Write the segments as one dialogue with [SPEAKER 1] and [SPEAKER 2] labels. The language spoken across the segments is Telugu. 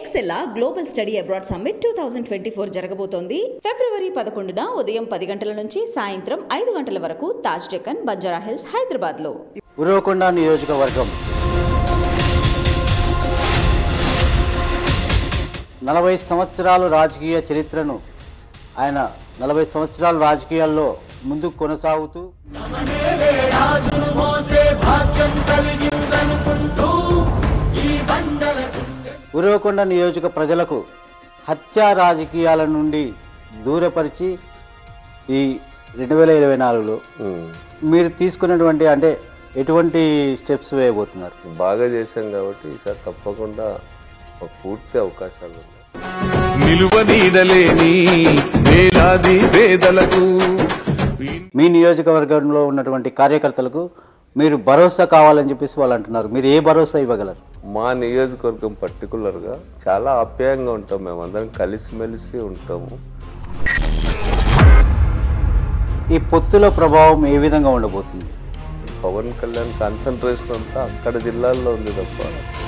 [SPEAKER 1] ఎక్సెల్లా global study abroad summit two thousand twenty four జరగబోతోంది ఫిబ్రవరి పదకొండున ఉదయం పది గంటల నుంచి సాయంత్రం ఐదు గంటల వరకు తాజ్ డెక్కన్ బంజారా హిల్స్ హైదరాబాద్ లో
[SPEAKER 2] ఉరవకొండ నియోజకవర్గం నలభై సంవత్సరాలు రాజకీయ చరిత్రను ఆయన నలభై సంవత్సరాల రాజకీయాల్లో ముందుకు కొనసాగుతూ ఉరవకొండ నియోజక ప్రజలకు హత్యా రాజకీయాల నుండి దూరపరిచి ఈ రెండు వేల ఇరవై నాలుగులో మీరు తీసుకున్నటువంటి అంటే ఎటువంటి స్టెప్స్ వేయబోతున్నారు
[SPEAKER 3] బాగా చేశాం కాబట్టి ఈసారి తప్పకుండా మాకు పూర్తి అవకాశాలు ఉన్నాయి
[SPEAKER 4] నిలువ నీడలేని వేలాది పేదలకు
[SPEAKER 2] మీ నియోజకవర్గంలో ఉన్నటువంటి కార్యకర్తలకు మీరు భరోసా కావాలని చెప్పేసి వాళ్ళు అంటున్నారు మీరు ఏ భరోసా ఇవ్వగలరు
[SPEAKER 3] మా నియోజకవర్గం పర్టికులర్గా చాలా ఆప్యాయంగా ఉంటాం మేమందరం కలిసిమెలిసి ఉంటాము
[SPEAKER 2] ఈ పొత్తుల ప్రభావం ఏ విధంగా ఉండబోతుంది
[SPEAKER 3] పవన్ కళ్యాణ్ కాన్సన్ట్రేషన్ అంతా అక్కడ జిల్లాల్లో ఉంది తప్ప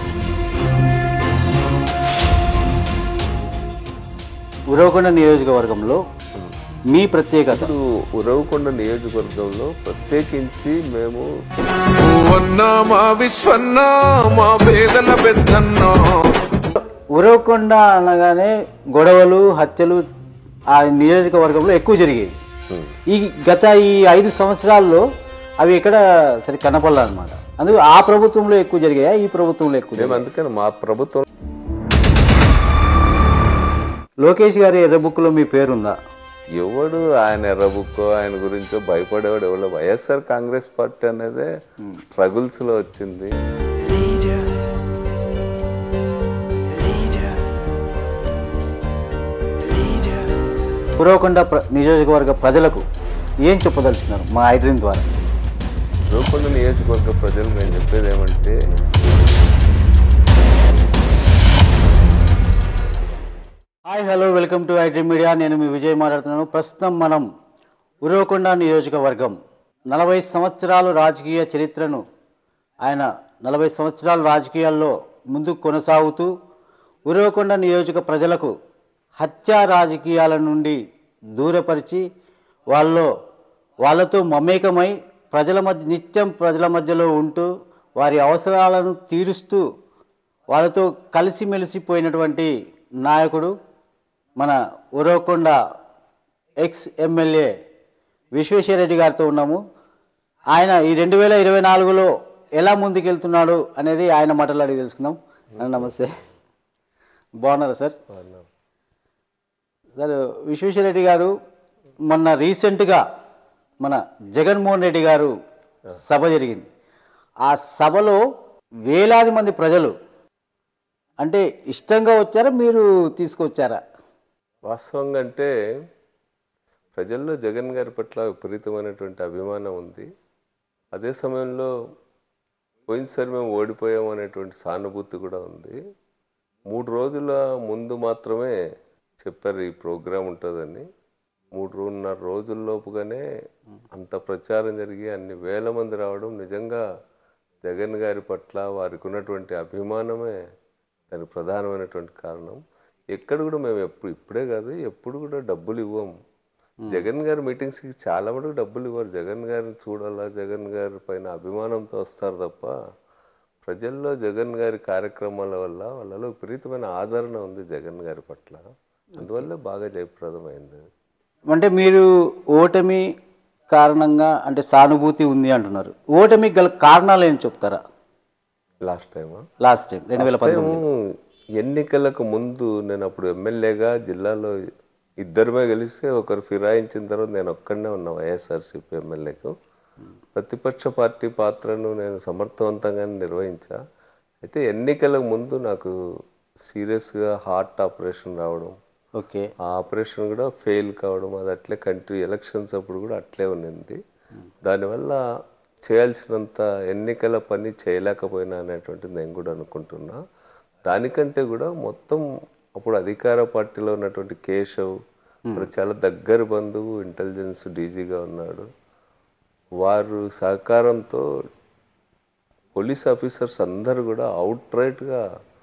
[SPEAKER 2] ఉరవకొండ నియోజకవర్గంలో మీ ప్రత్యేకత
[SPEAKER 3] ఇప్పుడు ఉరవకొండ నియోజకవర్గంలో ప్రత్యేకించి మేము
[SPEAKER 4] అన్నా మా విశ్వన్నా మా పేదల పెద్దన్నా
[SPEAKER 2] ఉరవకొండ అనగానే గొడవలు హత్యలు ఆ నియోజకవర్గంలో ఎక్కువ జరిగేవి ఈ గత ఈ ఐదు సంవత్సరాల్లో అవి ఎక్కడ సరి కనపడలే అనమాట అందుకు ఆ ప్రభుత్వంలో ఎక్కువ జరిగాయా ఈ ప్రభుత్వంలో ఎక్కువ
[SPEAKER 3] మేము
[SPEAKER 2] జరిగాయా?
[SPEAKER 3] అందుకని మా ప్రభుత్వం
[SPEAKER 2] లోకేష్ గారి ఎర్ర బుక్లో మీ పేరుందా
[SPEAKER 3] ఎవడు ఆయన ఎర్రబుక్కో ఆయన గురించో భయపడేవాడు ఎవడో వైఎస్ఆర్ కాంగ్రెస్ పార్టీ అనేదే స్ట్రగుల్స్ లో వచ్చింది
[SPEAKER 5] Leader. Leader. Leader.
[SPEAKER 2] ఉరవకొండ ప్ర- నియోజకవర్గ ప్రజలకు ఏం చెప్పదలుచున్నారు మా ఐడ్రీన్ ద్వారా
[SPEAKER 3] రూపొండ నియోజకవర్గ ప్రజలు మేము చెప్పేది ఏమంటే
[SPEAKER 2] hi hello welcome to iDream media నేను మీ విజయ్ మాట్లాడుతున్నాను ప్రస్తుతం మనం ఉరవకొండ నియోజకవర్గం నలభై సంవత్సరాలు రాజకీయ చరిత్రను ఆయన నలభై సంవత్సరాల రాజకీయాల్లో ముందుకు కొనసాగుతూ ఉరవకొండ నియోజక ప్రజలకు హత్యా రాజకీయాల నుండి దూరపరిచి వాళ్ళలో వాళ్ళతో మమేకమై ప్రజల మధ్య నిత్యం ప్రజల మధ్యలో ఉంటూ వారి అవసరాలను తీరుస్తూ వాళ్ళతో కలిసిమెలిసిపోయినటువంటి నాయకుడు మన ఉరవకొండ ఎక్స్ ఎమ్మెల్యే విశ్వేశ్వరరెడ్డి గారితో ఉన్నాము ఆయన ఈ రెండు వేల ఇరవై నాలుగులో ఎలా ముందుకెళ్తున్నాడు అనేది ఆయన మాటలు అడిగి తెలుసుకుందాం అన్న నమస్తే బాగున్నారా సార్ సార్ విశ్వేశ్వరరెడ్డి గారు మొన్న రీసెంట్గా మన జగన్మోహన్ రెడ్డి గారు సభ జరిగింది ఆ సభలో వేలాది మంది ప్రజలు అంటే ఇష్టంగా వచ్చారా మీరు తీసుకొచ్చారా
[SPEAKER 3] వాస్తవంగా అంటే ప్రజల్లో జగన్ గారి పట్ల విపరీతమైనటువంటి అభిమానం ఉంది అదే సమయంలో పోయినసారి మేము ఓడిపోయాం అనేటువంటి సానుభూతి కూడా ఉంది మూడు రోజుల ముందు మాత్రమే చెప్పారు ఈ ప్రోగ్రాం ఉంటుందని మూడు రెండున్నర రోజుల్లోపుగానే అంత ప్రచారం జరిగి అన్ని వేల మంది రావడం నిజంగా జగన్ గారి పట్ల వారికి ఉన్నటువంటి అభిమానమే దానికి ప్రధానమైనటువంటి కారణం ఎక్కడ కూడా మేము ఎప్పుడు ఇప్పుడే కాదు ఎప్పుడు కూడా డబ్బులు ఇవ్వం జగన్ గారి మీటింగ్స్కి చాలా మటుకు డబ్బులు ఇవ్వరు జగన్ గారిని చూడాలా జగన్ గారి పైన అభిమానంతో వస్తారు తప్ప ప్రజల్లో జగన్ గారి కార్యక్రమాల వల్ల వాళ్ళలో విపరీతమైన ఆదరణ ఉంది జగన్ గారి పట్ల అందువల్ల బాగా జయప్రదమైంది
[SPEAKER 2] అంటే మీరు ఓటమి కారణంగా అంటే సానుభూతి ఉంది అంటున్నారు ఓటమికి గల కారణాలు ఏం చెప్తారా
[SPEAKER 3] లాస్ట్ టైమా
[SPEAKER 2] లాస్ట్ టైం రెండు వేల పంతొమ్మిది
[SPEAKER 3] టైం ఎన్నికలకు ముందు నేను అప్పుడు ఎమ్మెల్యేగా జిల్లాలో ఇద్దరమే గెలిస్తే ఒకరు ఫిరాయించిన తర్వాత నేను ఒక్కడనే ఉన్నా వైఎస్ఆర్సీపీ ఎమ్మెల్యేకు ప్రతిపక్ష పార్టీ పాత్రను నేను సమర్థవంతంగానే నిర్వహించా అయితే ఎన్నికలకు ముందు నాకు సీరియస్గా హార్ట్ ఆపరేషన్ రావడం
[SPEAKER 2] ఓకే
[SPEAKER 3] ఆ ఆపరేషన్ కూడా ఫెయిల్ కావడం అది అట్లే కంటిన్యూ ఎలక్షన్స్ అప్పుడు కూడా అట్లే ఉన్నింది దానివల్ల చేయాల్సినంత ఎన్నికల పని చేయలేకపోయినా అనేటువంటిది నేను కూడా అనుకుంటున్నా దానికంటే కూడా మొత్తం అప్పుడు అధికార పార్టీలో ఉన్నటువంటి కేశవ్ ఇప్పుడు చాలా దగ్గర బంధువు ఇంటెలిజెన్స్ డీజీగా ఉన్నాడు వారు సహకారంతో పోలీస్ ఆఫీసర్స్ అందరూ కూడా అవుట్ రైట్గా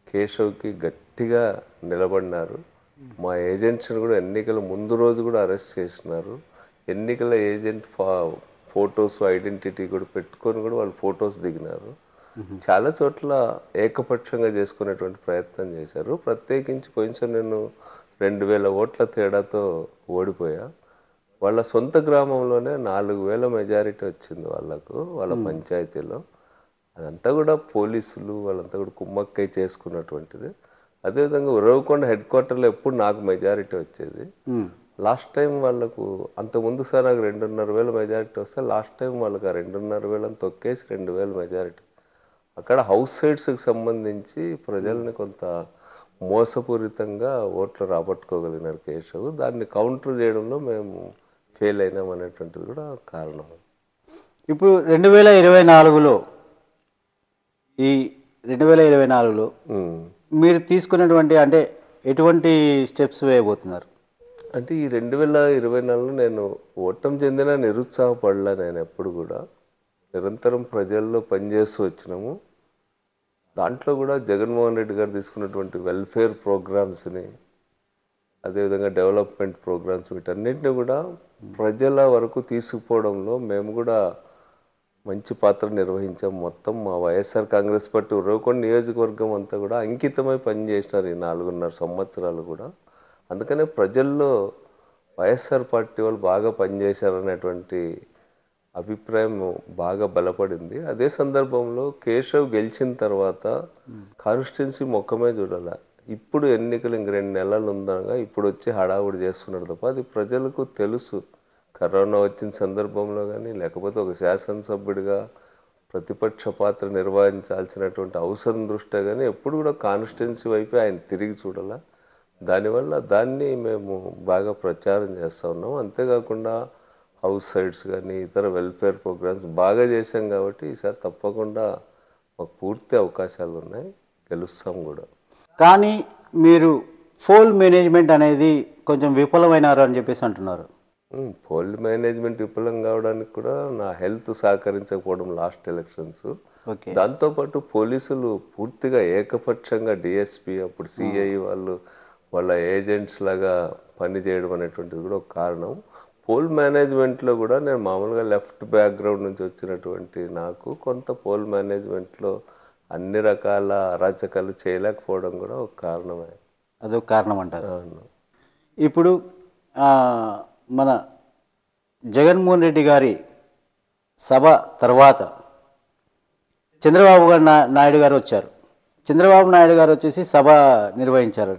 [SPEAKER 3] కేశవ్కి గట్టిగా నిలబడినారు మా ఏజెంట్స్ని కూడా ఎన్నికల ముందు రోజు కూడా అరెస్ట్ చేసినారు ఎన్నికల ఏజెంట్ ఫా ఫొటోస్ ఐడెంటిటీ కూడా పెట్టుకొని కూడా వాళ్ళు ఫొటోస్ దిగినారు చాలా చోట్ల ఏకపక్షంగా చేసుకునేటువంటి ప్రయత్నం చేశారు ప్రత్యేకించి కొంచెం నేను రెండు వేల ఓట్ల తేడాతో ఓడిపోయా వాళ్ళ సొంత గ్రామంలోనే నాలుగు వేల మెజారిటీ వచ్చింది వాళ్ళకు వాళ్ళ పంచాయతీలో అదంతా కూడా పోలీసులు వాళ్ళంతా కూడా కుమ్మక్కై చేసుకున్నటువంటిది అదేవిధంగా ఉరవకొండ హెడ్ క్వార్టర్లో ఎప్పుడు నాకు మెజారిటీ వచ్చేది లాస్ట్ టైం వాళ్ళకు అంత ముందు సార్ నాకు రెండున్నర వేల మెజారిటీ వస్తే లాస్ట్ టైం వాళ్ళకి ఆ రెండున్నర వేలని తొక్కేసి రెండు వేల మెజారిటీ అక్కడ హౌస్ సైడ్స్కి సంబంధించి ప్రజల్ని కొంత మోసపూరితంగా ఓట్లు రాబట్టుకోగలిగినారు కేశవ్ దాన్ని కౌంటర్ చేయడంలో మేము ఫెయిల్ అయినాం అనేటువంటిది కూడా కారణం
[SPEAKER 2] ఇప్పుడు రెండు వేల ఇరవై నాలుగులో ఈ రెండు వేల ఇరవై నాలుగులో
[SPEAKER 3] ఉమ్.
[SPEAKER 2] మీరు తీసుకున్నటువంటి అంటే ఎటువంటి స్టెప్స్ వేయబోతున్నారు
[SPEAKER 3] అంటే ఈ రెండు వేల ఇరవై నాలుగులో నేను ఓటం చెందిన నిరుత్సాహపడలే నేను ఎప్పుడు కూడా నిరంతరం ప్రజల్లో పనిచేస్తూ వచ్చినాము దాంట్లో కూడా జగన్మోహన్ రెడ్డి గారు తీసుకున్నటువంటి వెల్ఫేర్ ప్రోగ్రామ్స్ని అదేవిధంగా డెవలప్మెంట్ ప్రోగ్రామ్స్ వీటన్నిటిని కూడా ప్రజల వరకు తీసుకుపోవడంలో మేము కూడా మంచి పాత్ర నిర్వహించాం మొత్తం మా వైఎస్ఆర్ కాంగ్రెస్ పార్టీ ఉరవకొండ నియోజకవర్గం అంతా కూడా అంకితమై పనిచేసినారు ఈ నాలుగున్నర సంవత్సరాలు కూడా అందుకనే ప్రజల్లో వైఎస్ఆర్ పార్టీ వాళ్ళు బాగా పనిచేశారనేటువంటి అభిప్రాయం బాగా బలపడింది అదే సందర్భంలో కేశవ్ గెలిచిన తర్వాత కాన్స్టిట్యున్సీ మొక్కమే చూడాల ఇప్పుడు ఎన్నికలు ఇంక రెండు నెలలు ఉందనగా ఇప్పుడు వచ్చి హడావుడి చేస్తున్నాడు తప్ప అది ప్రజలకు తెలుసు కరోనా వచ్చిన సందర్భంలో కానీ లేకపోతే ఒక శాసనసభ్యుడిగా ప్రతిపక్ష పాత్ర నిర్వహించాల్సినటువంటి అవసరం దృష్ట్యా కానీ ఎప్పుడు కూడా కాన్స్టిట్యున్సీ వైపే ఆయన తిరిగి చూడాల దానివల్ల దాన్ని మేము బాగా ప్రచారం చేస్తూ ఉన్నాం అంతేకాకుండా హౌస్ సైడ్స్ కానీ ఇతర వెల్ఫేర్ ప్రోగ్రామ్స్ బాగా చేశాం కాబట్టి ఈసారి తప్పకుండా మాకు పూర్తి అవకాశాలు ఉన్నాయి గెలుస్తాం కూడా
[SPEAKER 2] కానీ మీరు ఫోల్ మేనేజ్మెంట్ అనేది కొంచెం విఫలమైనారు అని చెప్పేసి అంటున్నారు
[SPEAKER 3] ఉమ్, పోల్ మేనేజ్మెంట్ విఫలం కావడానికి కూడా నా హెల్త్ సహకరించకపోవడం లాస్ట్ ఎలక్షన్స్
[SPEAKER 2] ఓకే
[SPEAKER 3] దాంతోపాటు పోలీసులు పూర్తిగా ఏకపక్షంగా డిఎస్పి అప్పుడు సిఐ వాళ్ళు వాళ్ళ ఏజెంట్స్ లాగా పనిచేయడం అనేటువంటిది కూడా ఒక కారణం పోల్ మేనేజ్మెంట్లో కూడా నేను మామూలుగా లెఫ్ట్ బ్యాక్గ్రౌండ్ నుంచి వచ్చినటువంటి నాకు కొంత పోల్ మేనేజ్మెంట్లో అన్ని రకాల అరాచకాలు చేయలేకపోవడం కూడా ఒక కారణమే
[SPEAKER 2] అదొక కారణం అంటారు
[SPEAKER 3] అవును
[SPEAKER 2] ఇప్పుడు ఆ, మన జగన్మోహన్ రెడ్డి గారి సభ తర్వాత చంద్రబాబు గారు నా నాయుడు గారు వచ్చారు చంద్రబాబు నాయుడు గారు వచ్చేసి సభ నిర్వహించారు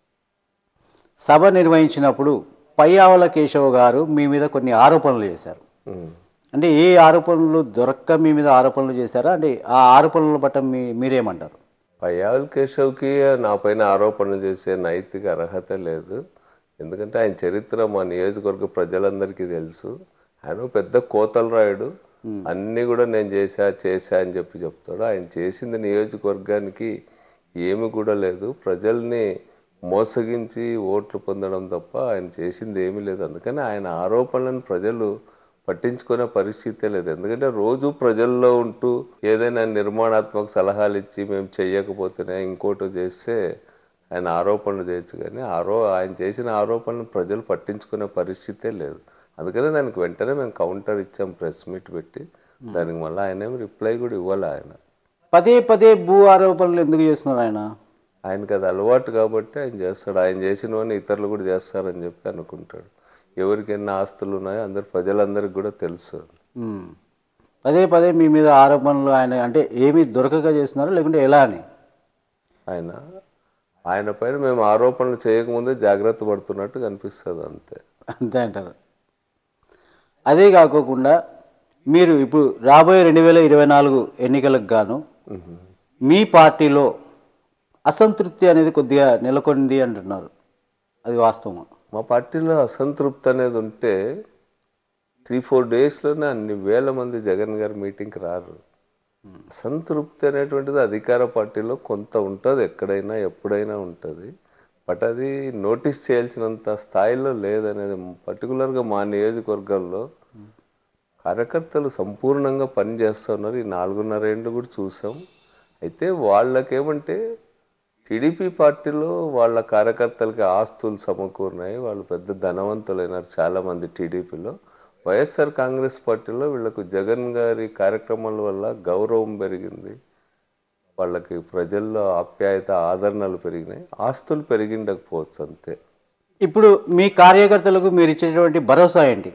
[SPEAKER 2] సభ నిర్వహించినప్పుడు పయ్యావల కేశవ్ గారు మీ మీద కొన్ని ఆరోపణలు చేశారు
[SPEAKER 3] ఉమ్.
[SPEAKER 2] అంటే ఏ ఆరోపణలు దొరక్క మీ మీద ఆరోపణలు చేశారా అంటే ఆ ఆరోపణల పట్ల మీ మీరేమంటారు
[SPEAKER 3] పయ్యావుల్ కేశవ్కి నా పైన ఆరోపణలు చేసే నైతిక అర్హత లేదు ఎందుకంటే ఆయన చరిత్ర మా నియోజకవర్గ ప్రజలందరికీ తెలుసు ఆయన ఓ పెద్ద కోతలరాయుడు అన్నీ కూడా నేను చేశా చేశా అని చెప్పి చెప్తాడు ఆయన చేసింది నియోజకవర్గానికి ఏమి కూడా లేదు ప్రజల్ని మోసగించి ఓట్లు పొందడం తప్ప ఆయన చేసింది ఏమీ లేదు అందుకని ఆయన ఆరోపణలను ప్రజలు పట్టించుకునే పరిస్థితే లేదు ఎందుకంటే రోజు ప్రజల్లో ఉంటూ ఏదైనా నిర్మాణాత్మక సలహాలు ఇచ్చి మేము చెయ్యకపోతేనే ఇంకోటి చేస్తే ఆయన ఆరోపణలు చేయొచ్చు కానీ ఆరో ఆయన చేసిన ఆరోపణలు ప్రజలు పట్టించుకునే పరిస్థితే లేదు అందుకనే దానికి వెంటనే మేము కౌంటర్ ఇచ్చాం ప్రెస్ మీట్ పెట్టి దానికి మళ్ళీ ఆయన ఏం రిప్లై కూడా ఇవ్వాలి ఆయన
[SPEAKER 2] పదే పదే భూ ఆరోపణలు ఎందుకు చేస్తున్నారు ఆయన
[SPEAKER 3] ఆయనకి అది అలవాటు కాబట్టి ఆయన చేస్తాడు ఆయన చేసినవన్నీ ఇతరులు కూడా చేస్తారని చెప్పి అనుకుంటాడు ఎవరికి ఎన్ని ఆస్తులు ఉన్నాయో అందరు ప్రజలందరికీ కూడా తెలుసు
[SPEAKER 2] ఉమ్. పదే పదే మీ మీద ఆరోపణలు ఆయన అంటే ఏమి దొరకక చేస్తున్నారు లేకుంటే ఎలా అని
[SPEAKER 3] ఆయన ఆయన పైన మేము ఆరోపణలు చేయకముందే జాగ్రత్త పడుతున్నట్టు కనిపిస్తుంది అంతే
[SPEAKER 2] అంతే అంటారు అదే కాకోకుండా మీరు ఇప్పుడు రాబోయే రెండు వేల ఇరవై నాలుగు ఎన్నికలకు గాను మీ పార్టీలో అసంతృప్తి అనేది కొద్దిగా నెలకొంది అంటున్నారు అది వాస్తవం
[SPEAKER 3] మా పార్టీలో అసంతృప్తి అనేది ఉంటే త్రీ ఫోర్ డేస్లోనే అన్ని వేల మంది జగన్ గారి మీటింగ్కి రారు అసంతృప్తి అనేటువంటిది అధికార పార్టీలో కొంత ఉంటుంది ఎక్కడైనా ఎప్పుడైనా ఉంటుంది బట్ అది నోటీస్ చేయాల్సినంత స్థాయిలో లేదనేది పర్టికులర్గా మా నియోజకవర్గాల్లో కార్యకర్తలు సంపూర్ణంగా పనిచేస్తున్నారు ఈ నాలుగున్నర ఏళ్ళు కూడా చూసాం అయితే వాళ్ళకేమంటే టీడీపీ పార్టీలో వాళ్ళ కార్యకర్తలకి ఆస్తులు సమకూరినాయి వాళ్ళు పెద్ద ధనవంతులైనారు చాలామంది టీడీపీలో వైఎస్ఆర్ కాంగ్రెస్ పార్టీలో వీళ్ళకు జగన్ గారి కార్యక్రమాల వల్ల గౌరవం పెరిగింది వాళ్ళకి ప్రజల్లో ఆప్యాయత ఆదరణలు పెరిగినాయి ఆస్తులు పెరిగిండకపోవచ్చు అంతే
[SPEAKER 2] ఇప్పుడు మీ కార్యకర్తలకు మీరు ఇచ్చేటువంటి భరోసా ఏంటి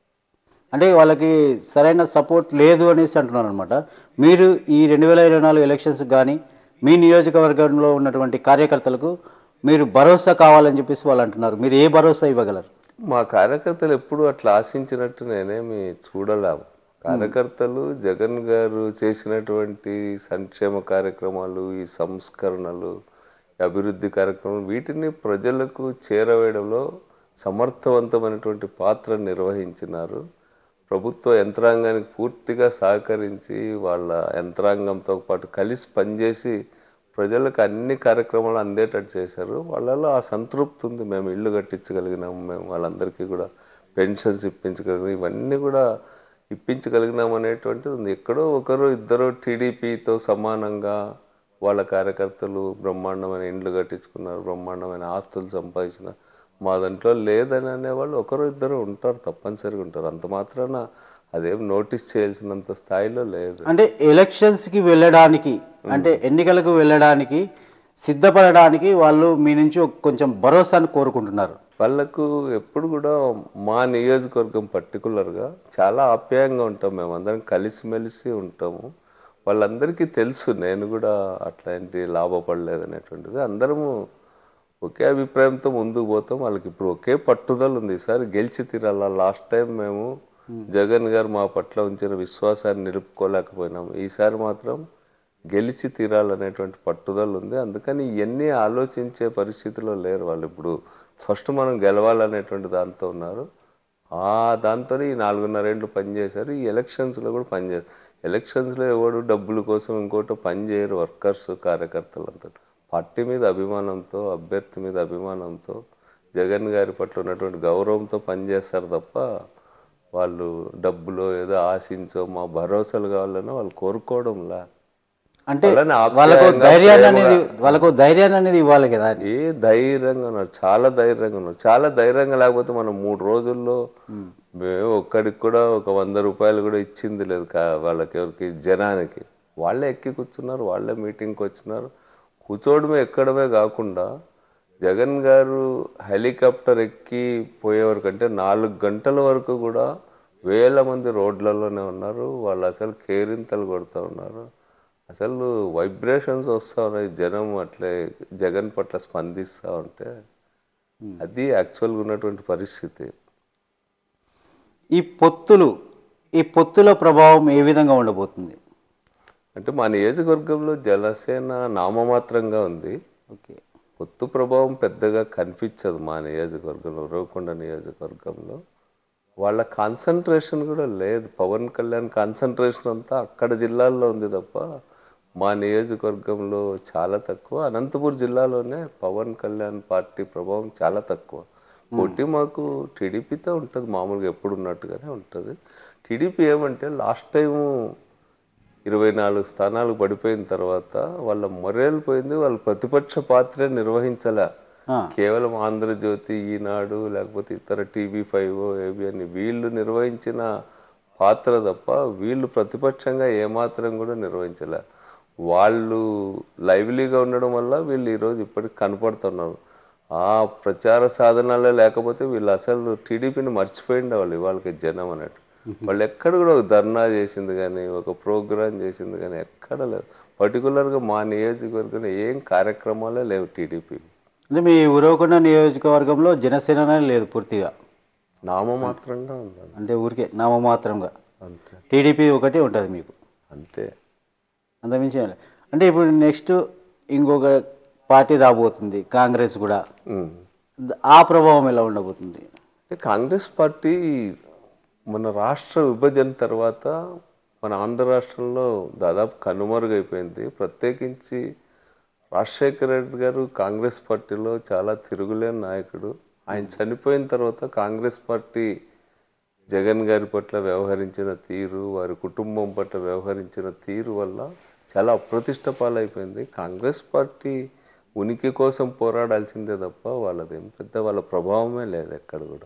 [SPEAKER 2] అంటే వాళ్ళకి సరైన సపోర్ట్ లేదు అనేసి అంటున్నారు అనమాట మీరు ఈ రెండు వేల ఇరవై నాలుగు ఎలక్షన్స్ కానీ మీ నియోజకవర్గంలో ఉన్నటువంటి కార్యకర్తలకు మీరు భరోసా కావాలని చెప్పేసి వాళ్ళు అంటున్నారు మీరు ఏ భరోసా ఇవ్వగలరు
[SPEAKER 3] మా కార్యకర్తలు ఎప్పుడు అట్లా ఆశించినట్టు నేనేమి చూడలేము కార్యకర్తలు జగన్ గారు చేసినటువంటి సంక్షేమ కార్యక్రమాలు ఈ సంస్కరణలు ఈ అభివృద్ధి కార్యక్రమాలు వీటిని ప్రజలకు చేరవేయడంలో సమర్థవంతమైనటువంటి పాత్ర నిర్వహించినారు ప్రభుత్వ యంత్రాంగానికి పూర్తిగా సహకరించి వాళ్ళ యంత్రాంగంతో పాటు కలిసి పనిచేసి ప్రజలకు అన్ని కార్యక్రమాలు అందేటట్టు చేశారు వాళ్ళలో ఆ సంతృప్తి ఉంది మేము ఇల్లు కట్టించగలిగినాము మేము వాళ్ళందరికీ కూడా పెన్షన్స్ ఇప్పించగలిగినాం ఇవన్నీ కూడా ఇప్పించగలిగినాం అనేటువంటిది ఉంది ఎక్కడో ఒకరు ఇద్దరు టీడీపీతో సమానంగా వాళ్ళ కార్యకర్తలు బ్రహ్మాండమైన ఇండ్లు కట్టించుకున్నారు బ్రహ్మాండమైన ఆస్తులు సంపాదించిన మా దాంట్లో లేదని అనేవాళ్ళు ఒకరు ఇద్దరు ఉంటారు తప్పనిసరిగా ఉంటారు అంత మాత్రాన అదేం నోటీస్ చేయాల్సినంత స్థాయిలో లేదు
[SPEAKER 2] అంటే ఎలక్షన్స్కి వెళ్ళడానికి అంటే ఎన్నికలకు వెళ్ళడానికి సిద్ధపడడానికి వాళ్ళు మీ నుంచి ఒక కొంచెం భరోసాను కోరుకుంటున్నారు
[SPEAKER 3] వాళ్ళకు ఎప్పుడు కూడా మా నియోజకవర్గం పర్టికులర్గా చాలా ఆప్యాయంగా ఉంటాం మేము అందరం కలిసిమెలిసి ఉంటాము వాళ్ళందరికీ తెలుసు నేను కూడా అట్లాంటి లాభపడలేదు అనేటువంటిది అందరము ఒకే అభిప్రాయంతో ముందుకు పోతాం వాళ్ళకి ఇప్పుడు ఒకే పట్టుదల ఉంది ఈసారి గెలిచి తీరాల లాస్ట్ టైం మేము జగన్ గారు మా పట్ల ఉంచిన విశ్వాసాన్ని నిలుపుకోలేకపోయినాం ఈసారి మాత్రం గెలిచి తీరాలనేటువంటి పట్టుదల ఉంది అందుకని ఇవన్నీ ఆలోచించే పరిస్థితిలో లేరు వాళ్ళు ఇప్పుడు ఫస్ట్ మనం గెలవాలనేటువంటి దాంతో ఉన్నారు ఆ దాంతో ఈ నాలుగున్నర ఏళ్ళు పనిచేశారు ఈ ఎలక్షన్స్లో కూడా పనిచేస్తారు ఎలక్షన్స్లో ఎవడు డబ్బుల కోసం ఇంకోటి పనిచేయరు వర్కర్స్ కార్యకర్తలు అంతా పార్టీ మీద అభిమానంతో అభ్యర్థి మీద అభిమానంతో జగన్ గారి పట్ల ఉన్నటువంటి గౌరవంతో పనిచేస్తారు తప్ప వాళ్ళు డబ్బులో ఏదో ఆశించో మా భరోసాలు కావాలని వాళ్ళు కోరుకోవడంలా
[SPEAKER 2] అంటే
[SPEAKER 3] వాళ్ళని
[SPEAKER 2] వాళ్ళకు
[SPEAKER 3] ఆప్యాయంగా,
[SPEAKER 2] ధైర్యాన్ని అనేది
[SPEAKER 3] ప్రేమగా-
[SPEAKER 2] వాళ్ళకు ధైర్యాన్ని అనేది ఇవ్వాలి కదా
[SPEAKER 3] ఏ ధైర్యంగా ఉన్నారు చాలా ధైర్యంగా ఉన్నారు చాలా ధైర్యంగా లేకపోతే మనం మూడు రోజుల్లో మేము ఒక్కడికి కూడా ఒక వంద రూపాయలు కూడా ఇచ్చింది లేదు కా- వాళ్ళకి ఎవరికి జనానికి వాళ్ళే ఎక్కి కూర్చున్నారు వాళ్ళే మీటింగ్కి వచ్చినారు కూర్చోవడమే ఎక్కడమే కాకుండా జగన్ గారు హెలికాప్టర్ ఎక్కి పోయేవరకు అంటే నాలుగు గంటల వరకు కూడా వేల మంది రోడ్లలోనే ఉన్నారు వాళ్ళు అసలు కేరింతలు కొడుతూ ఉన్నారు అసలు వైబ్రేషన్స్ వస్తూ ఉన్నాయి జనం అట్లే జగన్ పట్ల స్పందిస్తూ ఉంటే అది యాక్చువల్గా ఉన్నటువంటి పరిస్థితి
[SPEAKER 2] ఈ పొత్తులు ఈ పొత్తుల ప్రభావం ఏ విధంగా ఉండబోతుంది
[SPEAKER 3] అంటే మా నియోజకవర్గంలో జనసేన నామమాత్రంగా ఉంది
[SPEAKER 2] ఓకే
[SPEAKER 3] పొత్తు ప్రభావం పెద్దగా కనిపించదు మా నియోజకవర్గంలో ఉరవకొండ నియోజకవర్గంలో వాళ్ళ కాన్సన్ట్రేషన్ కూడా లేదు పవన్ కళ్యాణ్ కాన్సన్ట్రేషన్ అంతా అక్కడ జిల్లాల్లో ఉంది తప్ప మా నియోజకవర్గంలో చాలా తక్కువ అనంతపూర్ జిల్లాలోనే పవన్ కళ్యాణ్ పార్టీ ప్రభావం చాలా తక్కువ పోటీ మాకు టీడీపీతో ఉంటుంది మామూలుగా ఎప్పుడు ఉన్నట్టుగానే ఉంటుంది టీడీపీ ఏమంటే లాస్ట్ టైము ఇరవై నాలుగు స్థానాలు పడిపోయిన తర్వాత వాళ్ళ మొరేలు పోయింది వాళ్ళ ప్రతిపక్ష పాత్ర నిర్వహించలే
[SPEAKER 2] ఆ.
[SPEAKER 3] కేవలం ఆంధ్రజ్యోతి ఈనాడు లేకపోతే ఇతర టీవీ ఫైవ్ ఏబిఎన్ వీళ్ళు నిర్వహించిన పాత్ర తప్ప వీళ్ళు ప్రతిపక్షంగా ఏమాత్రం కూడా నిర్వహించలే వాళ్ళు లైవ్లీగా ఉండడం వల్ల వీళ్ళు ఈరోజు ఇప్పటికి కనపడుతున్నారు ఆ ప్రచార సాధనాలే లేకపోతే వీళ్ళు అసలు టీడీపీని మర్చిపోయిండే వాళ్ళు వాళ్ళకి జనం అన్నట్టు వాళ్ళు ఎక్కడ కూడా ఒక ధర్నా చేసింది కానీ ఒక ప్రోగ్రామ్ చేసింది కానీ ఎక్కడ లేదు పర్టికులర్గా మా నియోజకవర్గంలో ఏం కార్యక్రమాలే లేవు టీడీపీ
[SPEAKER 2] అంటే మీ ఉరవకొండ నియోజకవర్గంలో జనసేన లేదు పూర్తిగా
[SPEAKER 3] నామమాత్రంగా ఉంది
[SPEAKER 2] అంటే ఊరికే నామమాత్రంగా
[SPEAKER 3] అంతే
[SPEAKER 2] టీడీపీ ఒకటి ఉంటుంది మీకు
[SPEAKER 3] అంతే
[SPEAKER 2] అంతమించి ఏం లేదు. అంటే ఇప్పుడు నెక్స్ట్ ఇంకొక పార్టీ రాబోతుంది కాంగ్రెస్ కూడా
[SPEAKER 3] ఉమ్.
[SPEAKER 2] ద- ఆ ప్రభావం ఎలా ఉండబోతుంది
[SPEAKER 3] అంటే కాంగ్రెస్ పార్టీ మన రాష్ట్ర విభజన తర్వాత మన ఆంధ్ర రాష్ట్రంలో దాదాపు కనుమరుగైపోయింది ప్రత్యేకించి రాజశేఖర రెడ్డి గారు కాంగ్రెస్ పార్టీలో చాలా తిరుగులేని నాయకుడు ఆయన చనిపోయిన తర్వాత కాంగ్రెస్ పార్టీ జగన్ గారి పట్ల వ్యవహరించిన తీరు వారి కుటుంబం పట్ల వ్యవహరించిన తీరు వల్ల చాలా అప్రతిష్ట పాలైపోయింది కాంగ్రెస్ పార్టీ ఉనికి కోసం పోరాడాల్సిందే తప్ప వాళ్ళదేం పెద్ద వాళ్ళ ప్రభావమే లేదు ఎక్కడ కూడా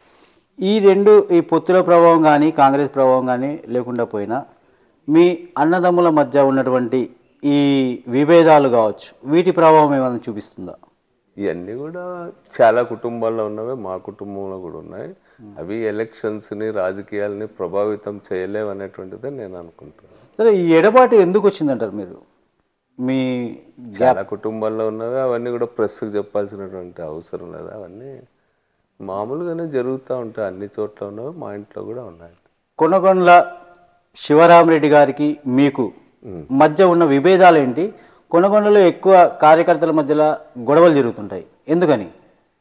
[SPEAKER 2] ఈ రెండు ఈ పొత్తుల ప్రభావం కానీ కాంగ్రెస్ ప్రభావం కానీ లేకుండా పోయినా మీ అన్నదమ్ముల మధ్య ఉన్నటువంటి ఈ విభేదాలు కావచ్చు వీటి ప్రభావం ఏమైనా చూపిస్తుందా
[SPEAKER 3] ఇవన్నీ కూడా చాలా కుటుంబాల్లో ఉన్నవే మా కుటుంబంలో కూడా ఉన్నాయి అవి ఎలక్షన్స్ని రాజకీయాలని ప్రభావితం చేయలేవు అనేటువంటిదే నేను అనుకుంటున్నాను
[SPEAKER 2] సరే ఈ ఎడబాటు ఎందుకు వచ్చిందంటారు మీరు మీ
[SPEAKER 3] చాలా కుటుంబాల్లో ఉన్నవి అవన్నీ కూడా ప్రెస్కి చెప్పాల్సినటువంటి అవసరం లేదు అవన్నీ మామూలుగానే జరుగుతూ ఉంటాయి అన్ని చోట్ల ఉన్నవి మా ఇంట్లో కూడా ఉన్నాయి
[SPEAKER 2] కొనకొండల శివరామరెడ్డి గారికి మీకు మధ్య ఉన్న విభేదాలు ఏంటి కొనకొండలో ఎక్కువ కార్యకర్తల మధ్యలో గొడవలు జరుగుతుంటాయి ఎందుకని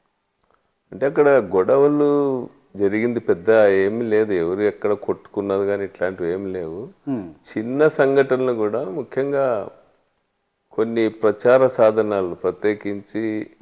[SPEAKER 3] అంటే అక్కడ గొడవలు జరిగింది పెద్ద ఏమీ లేదు ఎవరు ఎక్కడ కొట్టుకున్నది కానీ ఇట్లాంటివి ఏమి లేవు చిన్న సంఘటనలు కూడా ముఖ్యంగా కొన్ని ప్రచార సాధనాలు ప్రత్యేకించి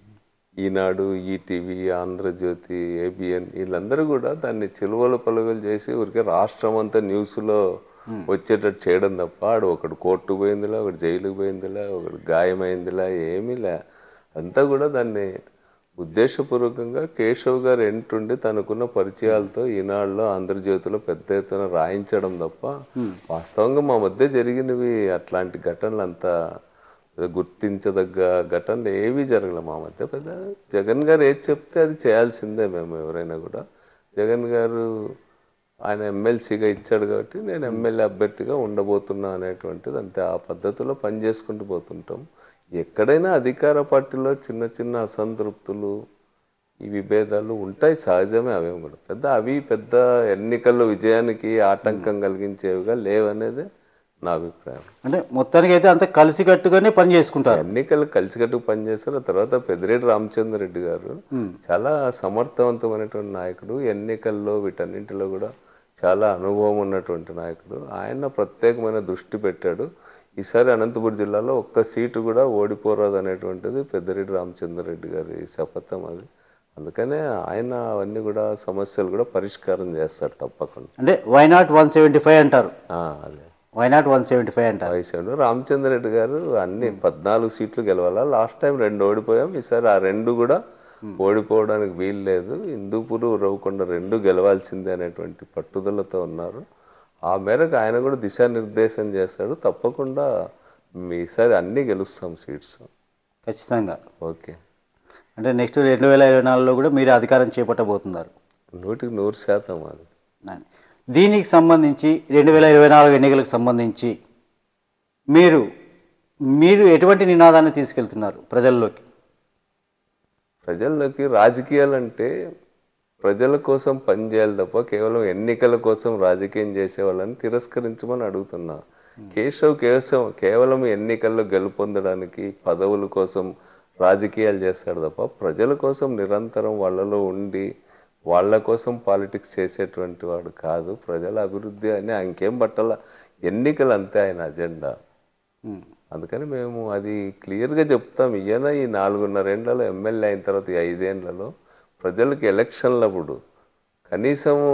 [SPEAKER 3] ఈనాడు ఈటీవీ ఆంధ్రజ్యోతి ఏబిఎన్ వీళ్ళందరూ కూడా దాన్ని చిలువల పలుగులు చేసి ఊరికే రాష్ట్రం అంతా న్యూస్లో వచ్చేటట్టు చేయడం తప్ప ఆడు ఒకడు కోర్టు పోయిందిలా ఒకడు జైలుకి పోయిందిలా ఒకడు గాయమైందిలా ఏమీ లే అంతా కూడా దాన్ని ఉద్దేశపూర్వకంగా కేశవ్ గారు ఎంటుండి తనకున్న పరిచయాలతో ఈనాడులో ఆంధ్రజ్యోతిలో పెద్ద ఎత్తున రాయించడం తప్ప వాస్తవంగా మా మధ్య జరిగినవి అట్లాంటి ఘటనలు అంతా గుర్తించదగ్గ ఘటనలు ఏవి జరగలే మా మధ్య పెద్ద జగన్ గారు ఏది చెప్తే అది చేయాల్సిందే మేము ఎవరైనా కూడా జగన్ గారు ఆయన ఎమ్మెల్సీగా ఇచ్చాడు కాబట్టి నేను ఎమ్మెల్యే అభ్యర్థిగా ఉండబోతున్నా అనేటువంటిది అంతే ఆ పద్ధతిలో పనిచేసుకుంటూ పోతుంటాం ఎక్కడైనా అధికార పార్టీలో చిన్న చిన్న అసంతృప్తులు ఈ విభేదాలు ఉంటాయి సహజమే అవేం కూడా పెద్ద అవి పెద్ద ఎన్నికల్లో విజయానికి ఆటంకం కలిగించేవిగా లేవనేదే నా అభిప్రాయం
[SPEAKER 2] అంటే మొత్తానికి అయితే అంత కలిసికట్టుగానే పని చేసుకుంటారు
[SPEAKER 3] ఎన్నికలు కలిసికట్టుకు పనిచేస్తారు ఆ తర్వాత పెద్దిరెడ్డి రామచంద్రరెడ్డి గారు చాలా సమర్థవంతమైనటువంటి నాయకుడు ఎన్నికల్లో వీటన్నింటిలో కూడా చాలా అనుభవం ఉన్నటువంటి నాయకుడు ఆయన ప్రత్యేకమైన దృష్టి పెట్టాడు ఈసారి అనంతపురం జిల్లాలో ఒక్క సీటు కూడా ఓడిపోరాదు అనేటువంటిది పెద్దిరెడ్డి రామచంద్రరెడ్డి గారి శపథం అది అందుకనే ఆయన అవన్నీ కూడా సమస్యలు కూడా పరిష్కారం చేస్తాడు తప్పకుండా
[SPEAKER 2] అంటే why not one seventy five అంటారు
[SPEAKER 3] ఆ, అదే
[SPEAKER 2] why not one seventy five అంటారు
[SPEAKER 3] వయసాడు రామచంద్రరెడ్డి గారు అన్ని పద్నాలుగు సీట్లు గెలవాలా లాస్ట్ టైం రెండు ఓడిపోయాం ఈసారి ఆ రెండు కూడా ఓడిపోవడానికి వీలు లేదు హిందూపూర్ రవ్వకొండ రెండు గెలవాల్సిందే అనేటువంటి పట్టుదలతో ఉన్నారు ఆ మేరకు ఆయన కూడా దిశానిర్దేశం చేస్తాడు తప్పకుండా మీ ఈసారి అన్నీ గెలుస్తాం సీట్స్
[SPEAKER 2] ఖచ్చితంగా
[SPEAKER 3] ఓకే
[SPEAKER 2] అంటే నెక్స్ట్ రెండు వేల ఇరవై నాలుగులో కూడా మీరు అధికారం చేపట్టబోతున్నారు
[SPEAKER 3] నూటికి నూరు శాతం అది
[SPEAKER 2] అని. దీనికి సంబంధించి రెండు వేల ఇరవై నాలుగు ఎన్నికలకు సంబంధించి మీరు మీరు ఎటువంటి నినాదాన్ని తీసుకెళ్తున్నారు ప్రజల్లోకి
[SPEAKER 3] ప్రజల్లోకి రాజకీయాలు అంటే ప్రజల కోసం పనిచేయాలి తప్ప కేవలం ఎన్నికల కోసం రాజకీయం చేసే వాళ్ళని తిరస్కరించమని అడుగుతున్నా కేశవ్ కేశవ్ కేవలం ఎన్నికల్లో గెలుపొందడానికి పదవుల కోసం రాజకీయాలు చేస్తాడు తప్ప ప్రజల కోసం నిరంతరం వాళ్ళలో ఉండి వాళ్ళ కోసం పాలిటిక్స్ చేసేటువంటి వాడు కాదు ప్రజల అభివృద్ధి అని ఇంకేం పట్టాల ఎన్నికలు అంతే ఆయన అజెండా అందుకని మేము అది క్లియర్గా చెప్తాం ఈయన ఈ నాలుగున్నరేండ్లలో ఎమ్మెల్యే అయిన తర్వాత ఈ ఐదేండ్లలో ప్రజలకు ఎలక్షన్లప్పుడు కనీసము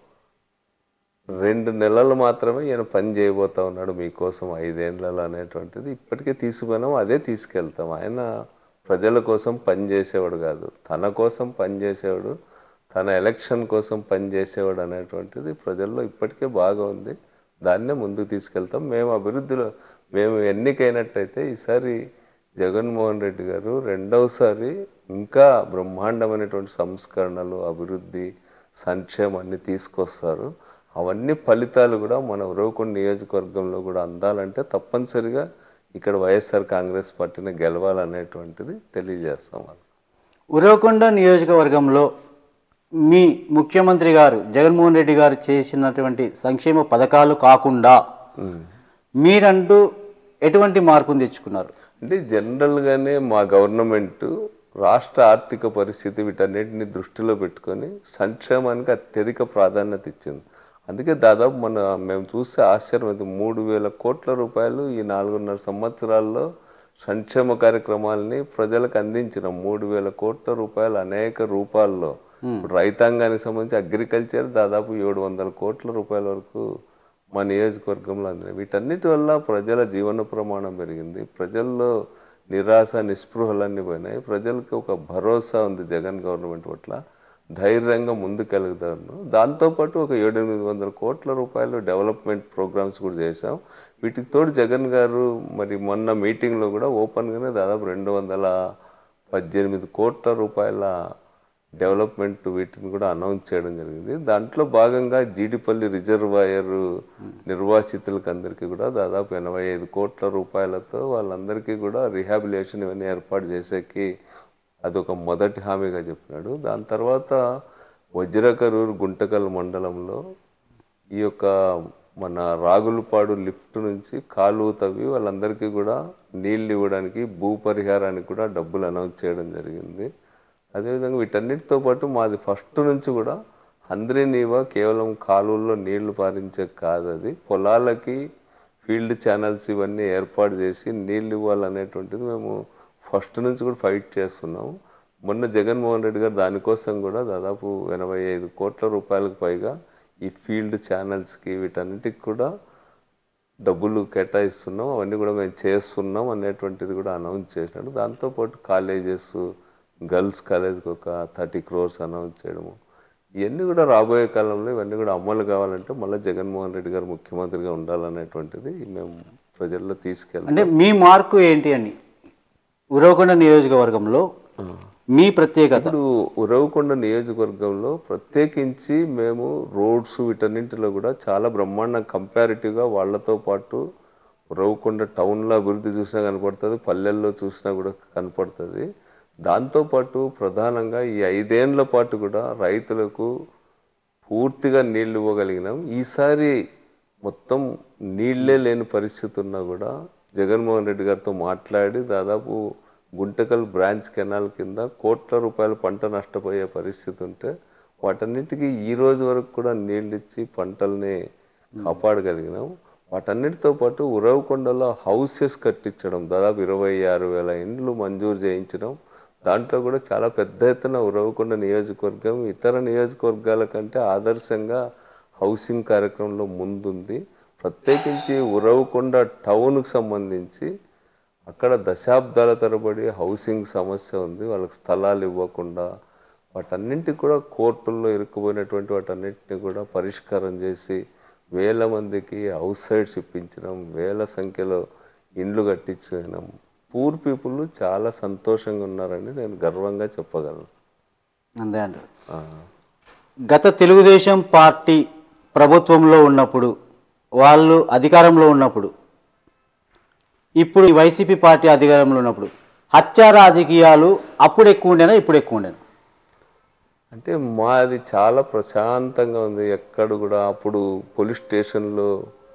[SPEAKER 3] రెండు నెలలు మాత్రమే ఈయన పని చేయబోతా ఉన్నాడు మీకోసం ఐదేండ్లలో అనేటువంటిది ఇప్పటికే తీసుకుపోయినాం అదే తీసుకెళ్తాం ఆయన ప్రజల కోసం పని చేసేవాడు కాదు తన కోసం పని చేసేవాడు తన ఎలక్షన్ కోసం పని చేసేవాడు అనేటువంటిది ప్రజల్లో ఇప్పటికే బాగా ఉంది దాన్నే ముందుకు తీసుకెళ్తాం మేము అభివృద్ధిలో మేము ఎన్నికైనట్టయితే ఈసారి జగన్మోహన్ రెడ్డి గారు రెండవసారి ఇంకా బ్రహ్మాండమైనటువంటి సంస్కరణలు అభివృద్ధి సంక్షేమాన్ని తీసుకొస్తారు అవన్నీ ఫలితాలు కూడా మన ఉరవకొండ నియోజకవర్గంలో కూడా అందాలంటే తప్పనిసరిగా ఇక్కడ వైఎస్ఆర్ కాంగ్రెస్ పార్టీని గెలవాలనేటువంటిది తెలియజేస్తాం వాళ్ళు
[SPEAKER 2] ఉరవకొండ నియోజకవర్గంలో మీ ముఖ్యమంత్రి గారు జగన్మోహన్ రెడ్డి గారు చేసినటువంటి సంక్షేమ పథకాలు కాకుండా మీరంటూ ఎటువంటి మార్పును తెచ్చుకున్నారు
[SPEAKER 3] అంటే జనరల్గానే మా గవర్నమెంట్ రాష్ట్ర ఆర్థిక పరిస్థితి వీటన్నిటిని దృష్టిలో పెట్టుకొని సంక్షేమానికి అత్యధిక ప్రాధాన్యత ఇచ్చింది అందుకే దాదాపు మన మేము చూస్తే ఆశ్చర్యం అది మూడు వేల కోట్ల రూపాయలు ఈ నాలుగున్నర సంవత్సరాల్లో సంక్షేమ కార్యక్రమాలని ప్రజలకు అందించిన మూడు వేల కోట్ల రూపాయలు అనేక రూపాల్లో ఇప్పుడు రైతాంగానికి సంబంధించి అగ్రికల్చర్ దాదాపు ఏడు వందల కోట్ల రూపాయల వరకు మా నియోజకవర్గంలో అందినాయి వీటన్నిటి వల్ల ప్రజల జీవన ప్రమాణం పెరిగింది ప్రజల్లో నిరాశ నిస్పృహలన్నీ పోయినాయి ప్రజలకు ఒక భరోసా ఉంది జగన్ గవర్నమెంట్ పట్ల ధైర్యంగా ముందుకెళ్తాను దాంతోపాటు ఒక ఏడు ఎనిమిది వందల కోట్ల రూపాయలు డెవలప్మెంట్ ప్రోగ్రామ్స్ కూడా చేశాం వీటికి తోడు జగన్ గారు మరి మొన్న మీటింగ్లో కూడా ఓపెన్గానే దాదాపు రెండు వందల పద్దెనిమిది కోట్ల రూపాయల డెవలప్మెంట్ వీటిని కూడా అనౌన్స్ చేయడం జరిగింది దాంట్లో భాగంగా జీడిపల్లి రిజర్వాయర్ నిర్వాసితులకు అందరికీ కూడా దాదాపు ఎనభై ఐదు కోట్ల రూపాయలతో వాళ్ళందరికీ కూడా రిహాబిలిటేషన్ ఇవన్నీ ఏర్పాటు చేసేకి అదొక మొదటి హామీగా చెప్పినాడు దాని తర్వాత వజ్రకరూరు గుంటకల్ మండలంలో ఈ యొక్క మన రాగులపాడు లిఫ్ట్ నుంచి కాలువ తవ్వి వాళ్ళందరికీ కూడా నీళ్ళు ఇవ్వడానికి భూ పరిహారానికి కూడా డబ్బులు అనౌన్స్ చేయడం జరిగింది అదేవిధంగా వీటన్నిటితో పాటు మాది ఫస్ట్ నుంచి కూడా హంద్రీ నీవా కేవలం కాలువల్లో నీళ్లు పారించే కాదు అది పొలాలకి ఫీల్డ్ ఛానల్స్ ఇవన్నీ ఏర్పాటు చేసి నీళ్ళు ఇవ్వాలనేటువంటిది మేము ఫస్ట్ నుంచి కూడా ఫైట్ చేస్తున్నాం మొన్న జగన్మోహన్ రెడ్డి గారు దానికోసం కూడా దాదాపు ఎనభై ఐదు కోట్ల రూపాయలకు పైగా ఈ ఫీల్డ్ ఛానల్స్కి వీటన్నిటికి కూడా డబ్బులు కేటాయిస్తున్నాం అవన్నీ కూడా మేము చేస్తున్నాం అనేటువంటిది కూడా అనౌన్స్ చేసినాడు దాంతోపాటు కాలేజెస్ గర్ల్స్ కాలేజ్కి ఒక థర్టీ క్రోర్స్ అనౌన్స్ చేయడము ఇవన్నీ కూడా రాబోయే కాలంలో ఇవన్నీ కూడా అమలు కావాలంటే మళ్ళీ జగన్మోహన్ రెడ్డి గారు ముఖ్యమంత్రిగా ఉండాలనేటువంటిది మేము ప్రజల్లో తీసుకెళ్ళాం
[SPEAKER 2] అంటే మీ మార్కు ఏంటి అని ఉరవకొండ నియోజకవర్గంలో మీ ప్రత్యేకత
[SPEAKER 3] ఇప్పుడు ఉరవకొండ నియోజకవర్గంలో ప్రత్యేకించి మేము రోడ్స్ వీటన్నింటిలో కూడా చాలా బ్రహ్మాండం కంపారిటివ్గా వాళ్ళతో పాటు ఉరవకొండ టౌన్లో అభివృద్ధి చూసినా కనపడుతుంది పల్లెల్లో చూసినా కూడా కనపడుతుంది దాంతోపాటు ప్రధానంగా ఈ ఐదేండ్ల పాటు కూడా రైతులకు పూర్తిగా నీళ్లు ఇవ్వగలిగినాం ఈసారి మొత్తం నీళ్ళే లేని పరిస్థితి ఉన్నా కూడా జగన్మోహన్ రెడ్డి గారితో మాట్లాడి దాదాపు గుంటకల్ బ్రాంచ్ కెనాల్ కింద కోట్ల రూపాయల పంట నష్టపోయే పరిస్థితి ఉంటే వాటన్నిటికీ ఈ రోజు వరకు కూడా నీళ్ళు ఇచ్చి పంటల్ని కాపాడగలిగినాం వాటన్నిటితో పాటు ఉరవకొండలో హౌసెస్ కట్టించడం దాదాపు ఇరవై ఆరు వేల ఇండ్లు మంజూరు చేయించడం దాంట్లో కూడా చాలా పెద్ద ఎత్తున ఉరవకొండ నియోజకవర్గం ఇతర నియోజకవర్గాల కంటే ఆదర్శంగా హౌసింగ్ కార్యక్రమంలో ముందుంది ప్రత్యేకించి ఉరవకొండ టౌన్కి సంబంధించి అక్కడ దశాబ్దాల తరబడి హౌసింగ్ సమస్య ఉంది వాళ్ళకి స్థలాలు ఇవ్వకుండా వాటన్నింటికి కూడా కోర్టుల్లో ఇరుక్కుపోయినటువంటి వాటన్నింటిని కూడా పరిష్కారం చేసి వేల మందికి హౌస్ సైడ్స్ ఇప్పించడం వేల సంఖ్యలో ఇండ్లు కట్టించడం పూర్ పీపుల్ చాలా సంతోషంగా ఉన్నారని నేను గర్వంగా చెప్పగలను
[SPEAKER 2] అంతే అంట గత తెలుగుదేశం పార్టీ ప్రభుత్వంలో ఉన్నప్పుడు వాళ్ళు అధికారంలో ఉన్నప్పుడు ఇప్పుడు ఈ వైసీపీ పార్టీ అధికారంలో ఉన్నప్పుడు హత్య రాజకీయాలు అప్పుడు ఎక్కువ ఉండేనా ఇప్పుడు ఎక్కువ ఉండేనా
[SPEAKER 3] అంటే మాది చాలా ప్రశాంతంగా ఉంది ఎక్కడ కూడా అప్పుడు పోలీస్ స్టేషన్లో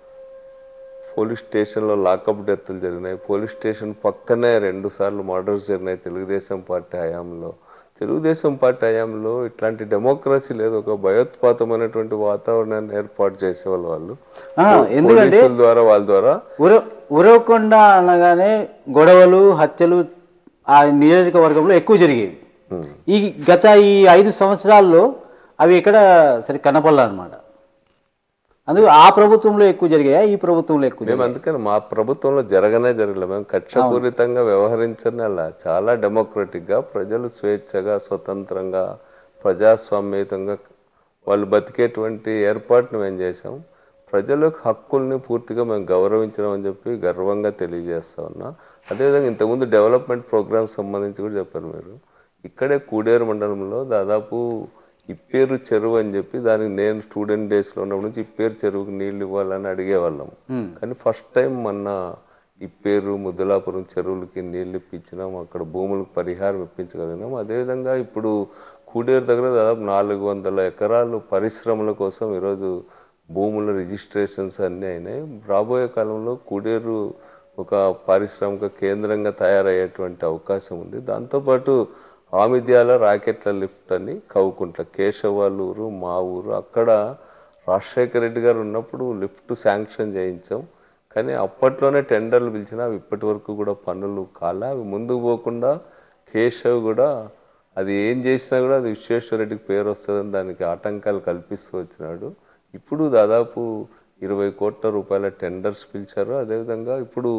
[SPEAKER 3] పోలీస్ స్టేషన్లో లాకప్ డెత్లు జరిగినాయి పోలీస్ స్టేషన్ పక్కనే రెండు సార్లు మర్డర్స్ జరిగినాయి తెలుగుదేశం పార్టీ హయాంలో తెలుగుదేశం పార్టీ హయాంలో ఇట్లాంటి డెమోక్రసీ లేదు ఒక భయోత్పాతమైనటువంటి వాతావరణాన్ని ఏర్పాటు చేసేవాళ్ళు వాళ్ళు
[SPEAKER 2] ఆ, ఎందుకంటే
[SPEAKER 3] పోలీసుల ద్వారా వాళ్ళ ద్వారా
[SPEAKER 2] ఉర ఉరవకొండ అనగానే గొడవలు హత్యలు ఆ నియోజకవర్గంలో ఎక్కువ జరిగేవి ఈ గత ఈ ఐదు సంవత్సరాల్లో అవి ఎక్కడ సరి కనపడాల అనమాట అందుకు ఆ ప్రభుత్వంలో ఎక్కువ జరిగాయా ఈ ప్రభుత్వంలో ఎక్కువ
[SPEAKER 3] మేము అందుకని మా ప్రభుత్వంలో జరగనే జరగలేదు మేము కక్షపూరితంగా వ్యవహరించనే అలా చాలా డెమోక్రటిక్ గా ప్రజలు స్వేచ్ఛగా స్వతంత్రంగా ప్రజాస్వామ్యయుతంగా వాళ్ళు బతికేటువంటి ఏర్పాటును మేము చేసాం ప్రజలకు హక్కుల్ని పూర్తిగా మేము గౌరవించడం అని చెప్పి గర్వంగా తెలియజేస్తా ఉన్నా అదేవిధంగా ఇంతకుముందు డెవలప్మెంట్ ప్రోగ్రామ్స్ సంబంధించి కూడా చెప్పారు మీరు ఇక్కడే కూడేరు మండలంలో దాదాపు ఇప్పేరు చెరువు అని చెప్పి దానికి నేను స్టూడెంట్ డేస్లో ఉన్నప్పటి నుంచి ఇప్పేరు చెరువుకి నీళ్లు ఇవ్వాలని అడిగేవాళ్ళం కానీ ఫస్ట్ టైం మొన్న ఇప్పేరు ముద్దలాపురం చెరువులకి నీళ్లు ఇప్పించినాం అక్కడ భూములకు పరిహారం ఇప్పించగలిగినాం అదేవిధంగా ఇప్పుడు కూడేరు దగ్గర దాదాపు నాలుగు వందల ఎకరాలు పరిశ్రమల కోసం ఈరోజు భూముల రిజిస్ట్రేషన్స్ అన్నీ అయినాయి రాబోయే కాలంలో కూడేరు ఒక పారిశ్రామిక కేంద్రంగా తయారయ్యేటువంటి అవకాశం ఉంది దాంతోపాటు ఆమిద్యాల రాకెట్ల లిఫ్ట్ అని కౌకుంట్ల కేశవాలూరు మా ఊరు అక్కడ రాజశేఖర రెడ్డి గారు ఉన్నప్పుడు లిఫ్ట్ శాంక్షన్ చేయించాం కానీ అప్పట్లోనే టెండర్లు పిలిచినా అవి ఇప్పటి వరకు కూడా పనులు కాలే అవి ముందుకు పోకుండా కేశవ్ కూడా అది ఏం చేసినా కూడా అది విశ్వేశ్వర రెడ్డికి పేరు వస్తుందని దానికి ఆటంకాలు కల్పిస్తూ వచ్చినాడు ఇప్పుడు దాదాపు ఇరవై కోట్ల రూపాయల టెండర్స్ పిలిచారు అదేవిధంగా ఇప్పుడు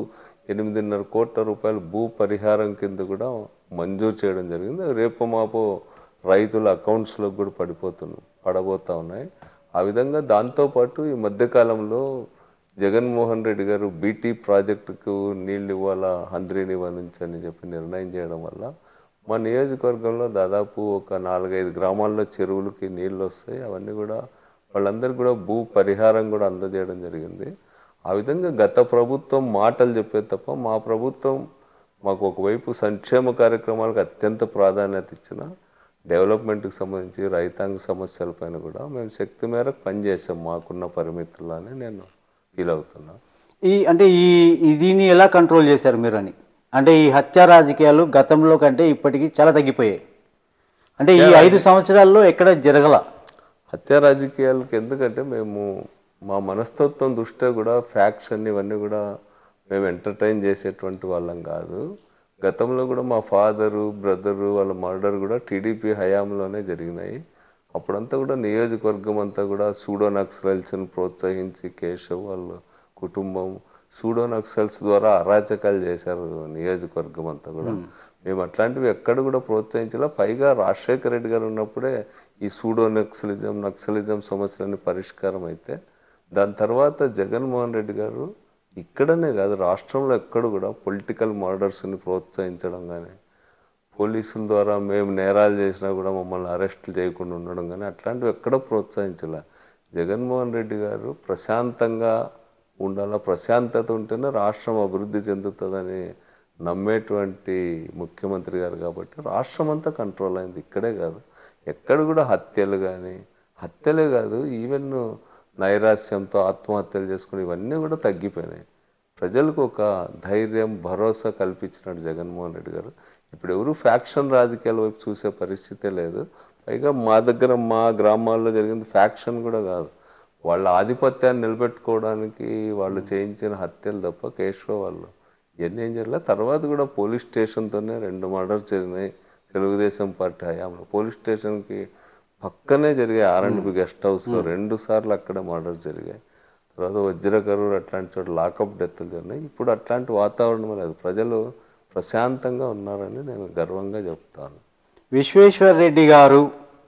[SPEAKER 3] ఎనిమిదిన్నర కోట్ల రూపాయల భూ పరిహారం కింద కూడా మంజూరు చేయడం జరిగింది రేపు మాపు రైతుల అకౌంట్స్లో కూడా పడిపోతున్నాయి పడబోతా ఉన్నాయి ఆ విధంగా దాంతోపాటు ఈ మధ్యకాలంలో జగన్మోహన్ రెడ్డి గారు బీటీ ప్రాజెక్టుకు నీళ్ళు ఇవ్వాలా హంద్రీనివా నుంచి అని చెప్పి నిర్ణయం చేయడం వల్ల మా నియోజకవర్గంలో దాదాపు ఒక నాలుగైదు గ్రామాల్లో చెరువులకి నీళ్ళు వస్తాయి అవన్నీ కూడా వాళ్ళందరికీ కూడా భూ పరిహారం కూడా అందజేయడం జరిగింది ఆ విధంగా గత ప్రభుత్వం మాటలు చెప్పేది తప్ప మా ప్రభుత్వం మాకు ఒకవైపు సంక్షేమ కార్యక్రమాలకు అత్యంత ప్రాధాన్యత ఇచ్చిన డెవలప్మెంట్కి సంబంధించి రైతాంగ సమస్యలపైన కూడా మేము శక్తి మేరకు పనిచేసాం మాకున్న పరిమితుల్లోనే నేను ఫీల్ అవుతున్నా
[SPEAKER 2] ఈ అంటే ఈ ఈ దీన్ని ఎలా కంట్రోల్ చేశారు మీరు అని అంటే ఈ హత్య రాజకీయాలు గతంలో కంటే ఇప్పటికీ చాలా తగ్గిపోయాయి అంటే ఈ ఐదు సంవత్సరాల్లో ఎక్కడ జరగల
[SPEAKER 3] హత్య రాజకీయాలకు ఎందుకంటే మేము మా మనస్తత్వం దృష్ట్యా కూడా ఫ్యాక్షన్ ఇవన్నీ కూడా మేము ఎంటర్టైన్ చేసేటువంటి వాళ్ళం కాదు గతంలో కూడా మా ఫాదరు బ్రదరు వాళ్ళ మర్డర్ కూడా టీడీపీ హయాంలోనే జరిగినాయి అప్పుడంతా కూడా నియోజకవర్గం అంతా కూడా సూడో నక్సలైల్స్ని ప్రోత్సహించి కేశవ్ వాళ్ళ కుటుంబం సూడో నక్సల్స్ ద్వారా అరాచకాలు చేశారు నియోజకవర్గం అంతా కూడా మేము అట్లాంటివి ఎక్కడ కూడా ప్రోత్సహించలే పైగా రాజశేఖర రెడ్డి గారు ఉన్నప్పుడే ఈ సూడో నక్సలిజం నక్సలిజం సమస్యలన్నీ పరిష్కారం అయితే దాని తర్వాత జగన్మోహన్ రెడ్డి గారు ఇక్కడనే కాదు రాష్ట్రంలో ఎక్కడ కూడా పొలిటికల్ మర్డర్స్ని ప్రోత్సహించడం కానీ పోలీసుల ద్వారా మేము నేరాలు చేసినా కూడా మమ్మల్ని అరెస్టులు చేయకుండా ఉండడం కానీ అట్లాంటివి ఎక్కడ ప్రోత్సహించలే జగన్మోహన్ రెడ్డి గారు ప్రశాంతంగా ఉండాలా ప్రశాంతత ఉంటేనే రాష్ట్రం అభివృద్ధి చెందుతుందని నమ్మేటువంటి ముఖ్యమంత్రి గారు కాబట్టి రాష్ట్రం అంతా కంట్రోల్ అయింది ఇక్కడే కాదు ఎక్కడ కూడా హత్యలు కానీ హత్యలే కాదు ఈవెన్ నైరాస్యంతో ఆత్మహత్యలు చేసుకుని ఇవన్నీ కూడా తగ్గిపోయినాయి ప్రజలకు ఒక ధైర్యం భరోసా కల్పించినాడు జగన్మోహన్ రెడ్డి గారు ఇప్పుడు ఎవరు ఫ్యాక్షన్ రాజకీయాల వైపు చూసే పరిస్థితే లేదు పైగా మా దగ్గర మా గ్రామాల్లో జరిగింది ఫ్యాక్షన్ కూడా కాదు వాళ్ళ ఆధిపత్యాన్ని నిలబెట్టుకోవడానికి వాళ్ళు చేయించిన హత్యలు తప్ప కేశవ వాళ్ళు ఇవన్నీ ఏం జరగలే తర్వాత కూడా పోలీస్ స్టేషన్తోనే రెండు మర్డర్ జరిగినాయి తెలుగుదేశం పార్టీ హయాంలో పోలీస్ స్టేషన్కి పక్కనే జరిగాయి ఆర్ఎండ్బి గెస్ట్ హౌస్లో రెండు సార్లు అక్కడ మర్డర్ జరిగాయి తర్వాత వజ్రకరూర్ అట్లాంటి చోట లాకప్ డెత్లు జరిగినాయి ఇప్పుడు అట్లాంటి వాతావరణం లేదు ప్రజలు ప్రశాంతంగా ఉన్నారని నేను గర్వంగా చెప్తాను
[SPEAKER 2] విశ్వేశ్వర్ రెడ్డి గారు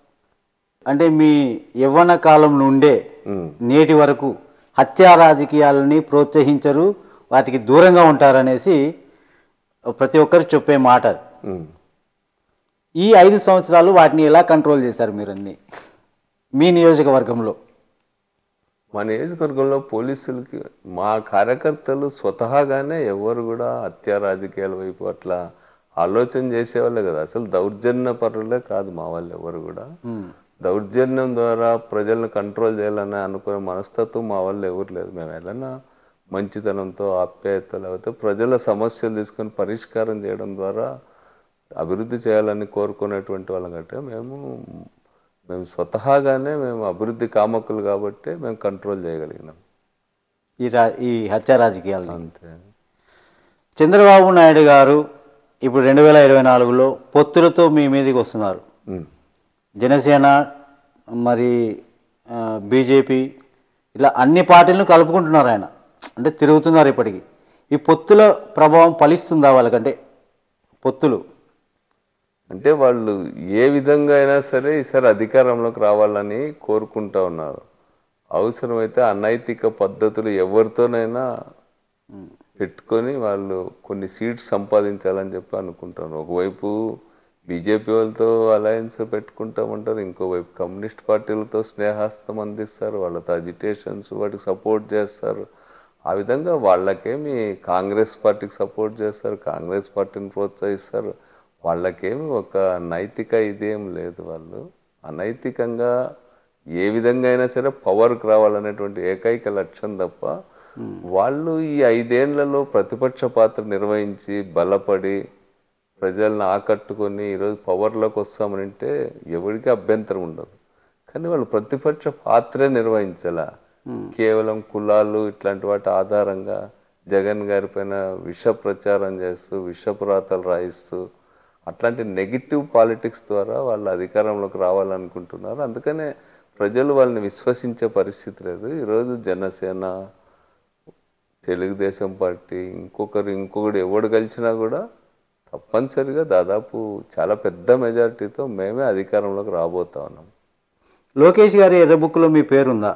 [SPEAKER 2] అంటే మీ యవ్వన కాలం నుండే
[SPEAKER 3] ఉమ్.
[SPEAKER 2] నేటి వరకు హత్యా రాజకీయాలని ప్రోత్సహించరు వాటికి దూరంగా ఉంటారనేసి ప్రతి ఒక్కరు చెప్పే మాట అది.
[SPEAKER 3] ఉమ్.
[SPEAKER 2] ఈ ఐదు సంవత్సరాలు వాటిని ఎలా కంట్రోల్ చేశారు మీరు అన్ని మీ నియోజకవర్గంలో
[SPEAKER 3] మా నియోజకవర్గంలో పోలీసులకి మా కార్యకర్తలు స్వతహాగానే ఎవరు కూడా హత్యా రాజకీయాల వైపు అట్లా ఆలోచన చేసేవాళ్ళే కదా అసలు దౌర్జన్య పరులే కాదు మా వాళ్ళు ఎవరు కూడా దౌర్జన్యం ద్వారా ప్రజలను కంట్రోల్ చేయాలని అనుకునే మనస్తత్వం మా వాళ్ళు ఎవరు లేదు మేము ఏదైనా మంచితనంతో ఆప్యాయత లేకపోతే ప్రజల సమస్యలు తీసుకొని పరిష్కారం చేయడం ద్వారా అభివృద్ధి చేయాలని కోరుకునేటువంటి వాళ్ళం కంటే మేము మేము స్వతహాగానే మేము అభివృద్ధి కామకులు కాబట్టి మేము కంట్రోల్ చేయగలిగినాం
[SPEAKER 2] ఈ రా ఈ హత్యా రాజకీయాలు
[SPEAKER 3] అంతే
[SPEAKER 2] చంద్రబాబు నాయుడు గారు ఇప్పుడు రెండు వేల ఇరవై నాలుగులో పొత్తులతో మీ మీదకి వస్తున్నారు
[SPEAKER 3] ఉమ్.
[SPEAKER 2] జనసేన మరి బీజేపీ ఇలా అన్ని పార్టీలను కలుపుకుంటున్నారు ఆయన అంటే తిరుగుతున్నారు ఇప్పటికి ఈ పొత్తుల ప్రభావం ఫలిస్తుందా వాళ్ళకంటే పొత్తులు
[SPEAKER 3] అంటే వాళ్ళు ఏ విధంగా అయినా సరే ఈసారి అధికారంలోకి రావాలని కోరుకుంటా ఉన్నారు అవసరమైతే అనైతిక పద్ధతులు ఎవరితోనైనా పెట్టుకొని వాళ్ళు కొన్ని సీట్స్ సంపాదించాలని చెప్పి అనుకుంటాను ఒకవైపు బీజేపీ వాళ్ళతో అలయన్స్ పెట్టుకుంటామంటారు ఇంకోవైపు కమ్యూనిస్ట్ పార్టీలతో స్నేహాస్తం అందిస్తారు వాళ్ళతో అజిటేషన్స్ వాటికి సపోర్ట్ చేస్తారు ఆ విధంగా వాళ్ళకేమి కాంగ్రెస్ పార్టీకి సపోర్ట్ చేస్తారు కాంగ్రెస్ పార్టీని ప్రోత్సహిస్తారు వాళ్ళకేమి ఒక నైతిక ఇదేం లేదు వాళ్ళు అనైతికంగా ఏ విధంగా అయినా సరే పవర్కి రావాలనేటువంటి ఏకైక లక్ష్యం తప్ప వాళ్ళు ఈ ఐదేళ్లలో ప్రతిపక్ష పాత్ర నిర్వహించి బలపడి ప్రజల్ని ఆకట్టుకొని ఈరోజు పవర్లోకి వస్తామని అంటే ఎవరికి అభ్యంతరం ఉండదు కానీ వాళ్ళు ప్రతిపక్ష పాత్రే నిర్వహించాల కేవలం కులాలు ఇట్లాంటి వాటి ఆధారంగా జగన్ గారి పైన విష ప్రచారం చేస్తూ విషపురాతలు రాయిస్తూ అట్లాంటి నెగిటివ్ పాలిటిక్స్ ద్వారా వాళ్ళు అధికారంలోకి రావాలనుకుంటున్నారు అందుకనే ప్రజలు వాళ్ళని విశ్వసించే పరిస్థితి లేదు ఈరోజు జనసేన తెలుగుదేశం పార్టీ ఇంకొకరు ఇంకొకడు ఎవడు కలిసినా కూడా తప్పనిసరిగా దాదాపు చాలా పెద్ద మెజారిటీతో మేమే అధికారంలోకి రాబోతా ఉన్నాం
[SPEAKER 2] లోకేష్ గారి ఎర్ర బుక్లో మీ పేరుందా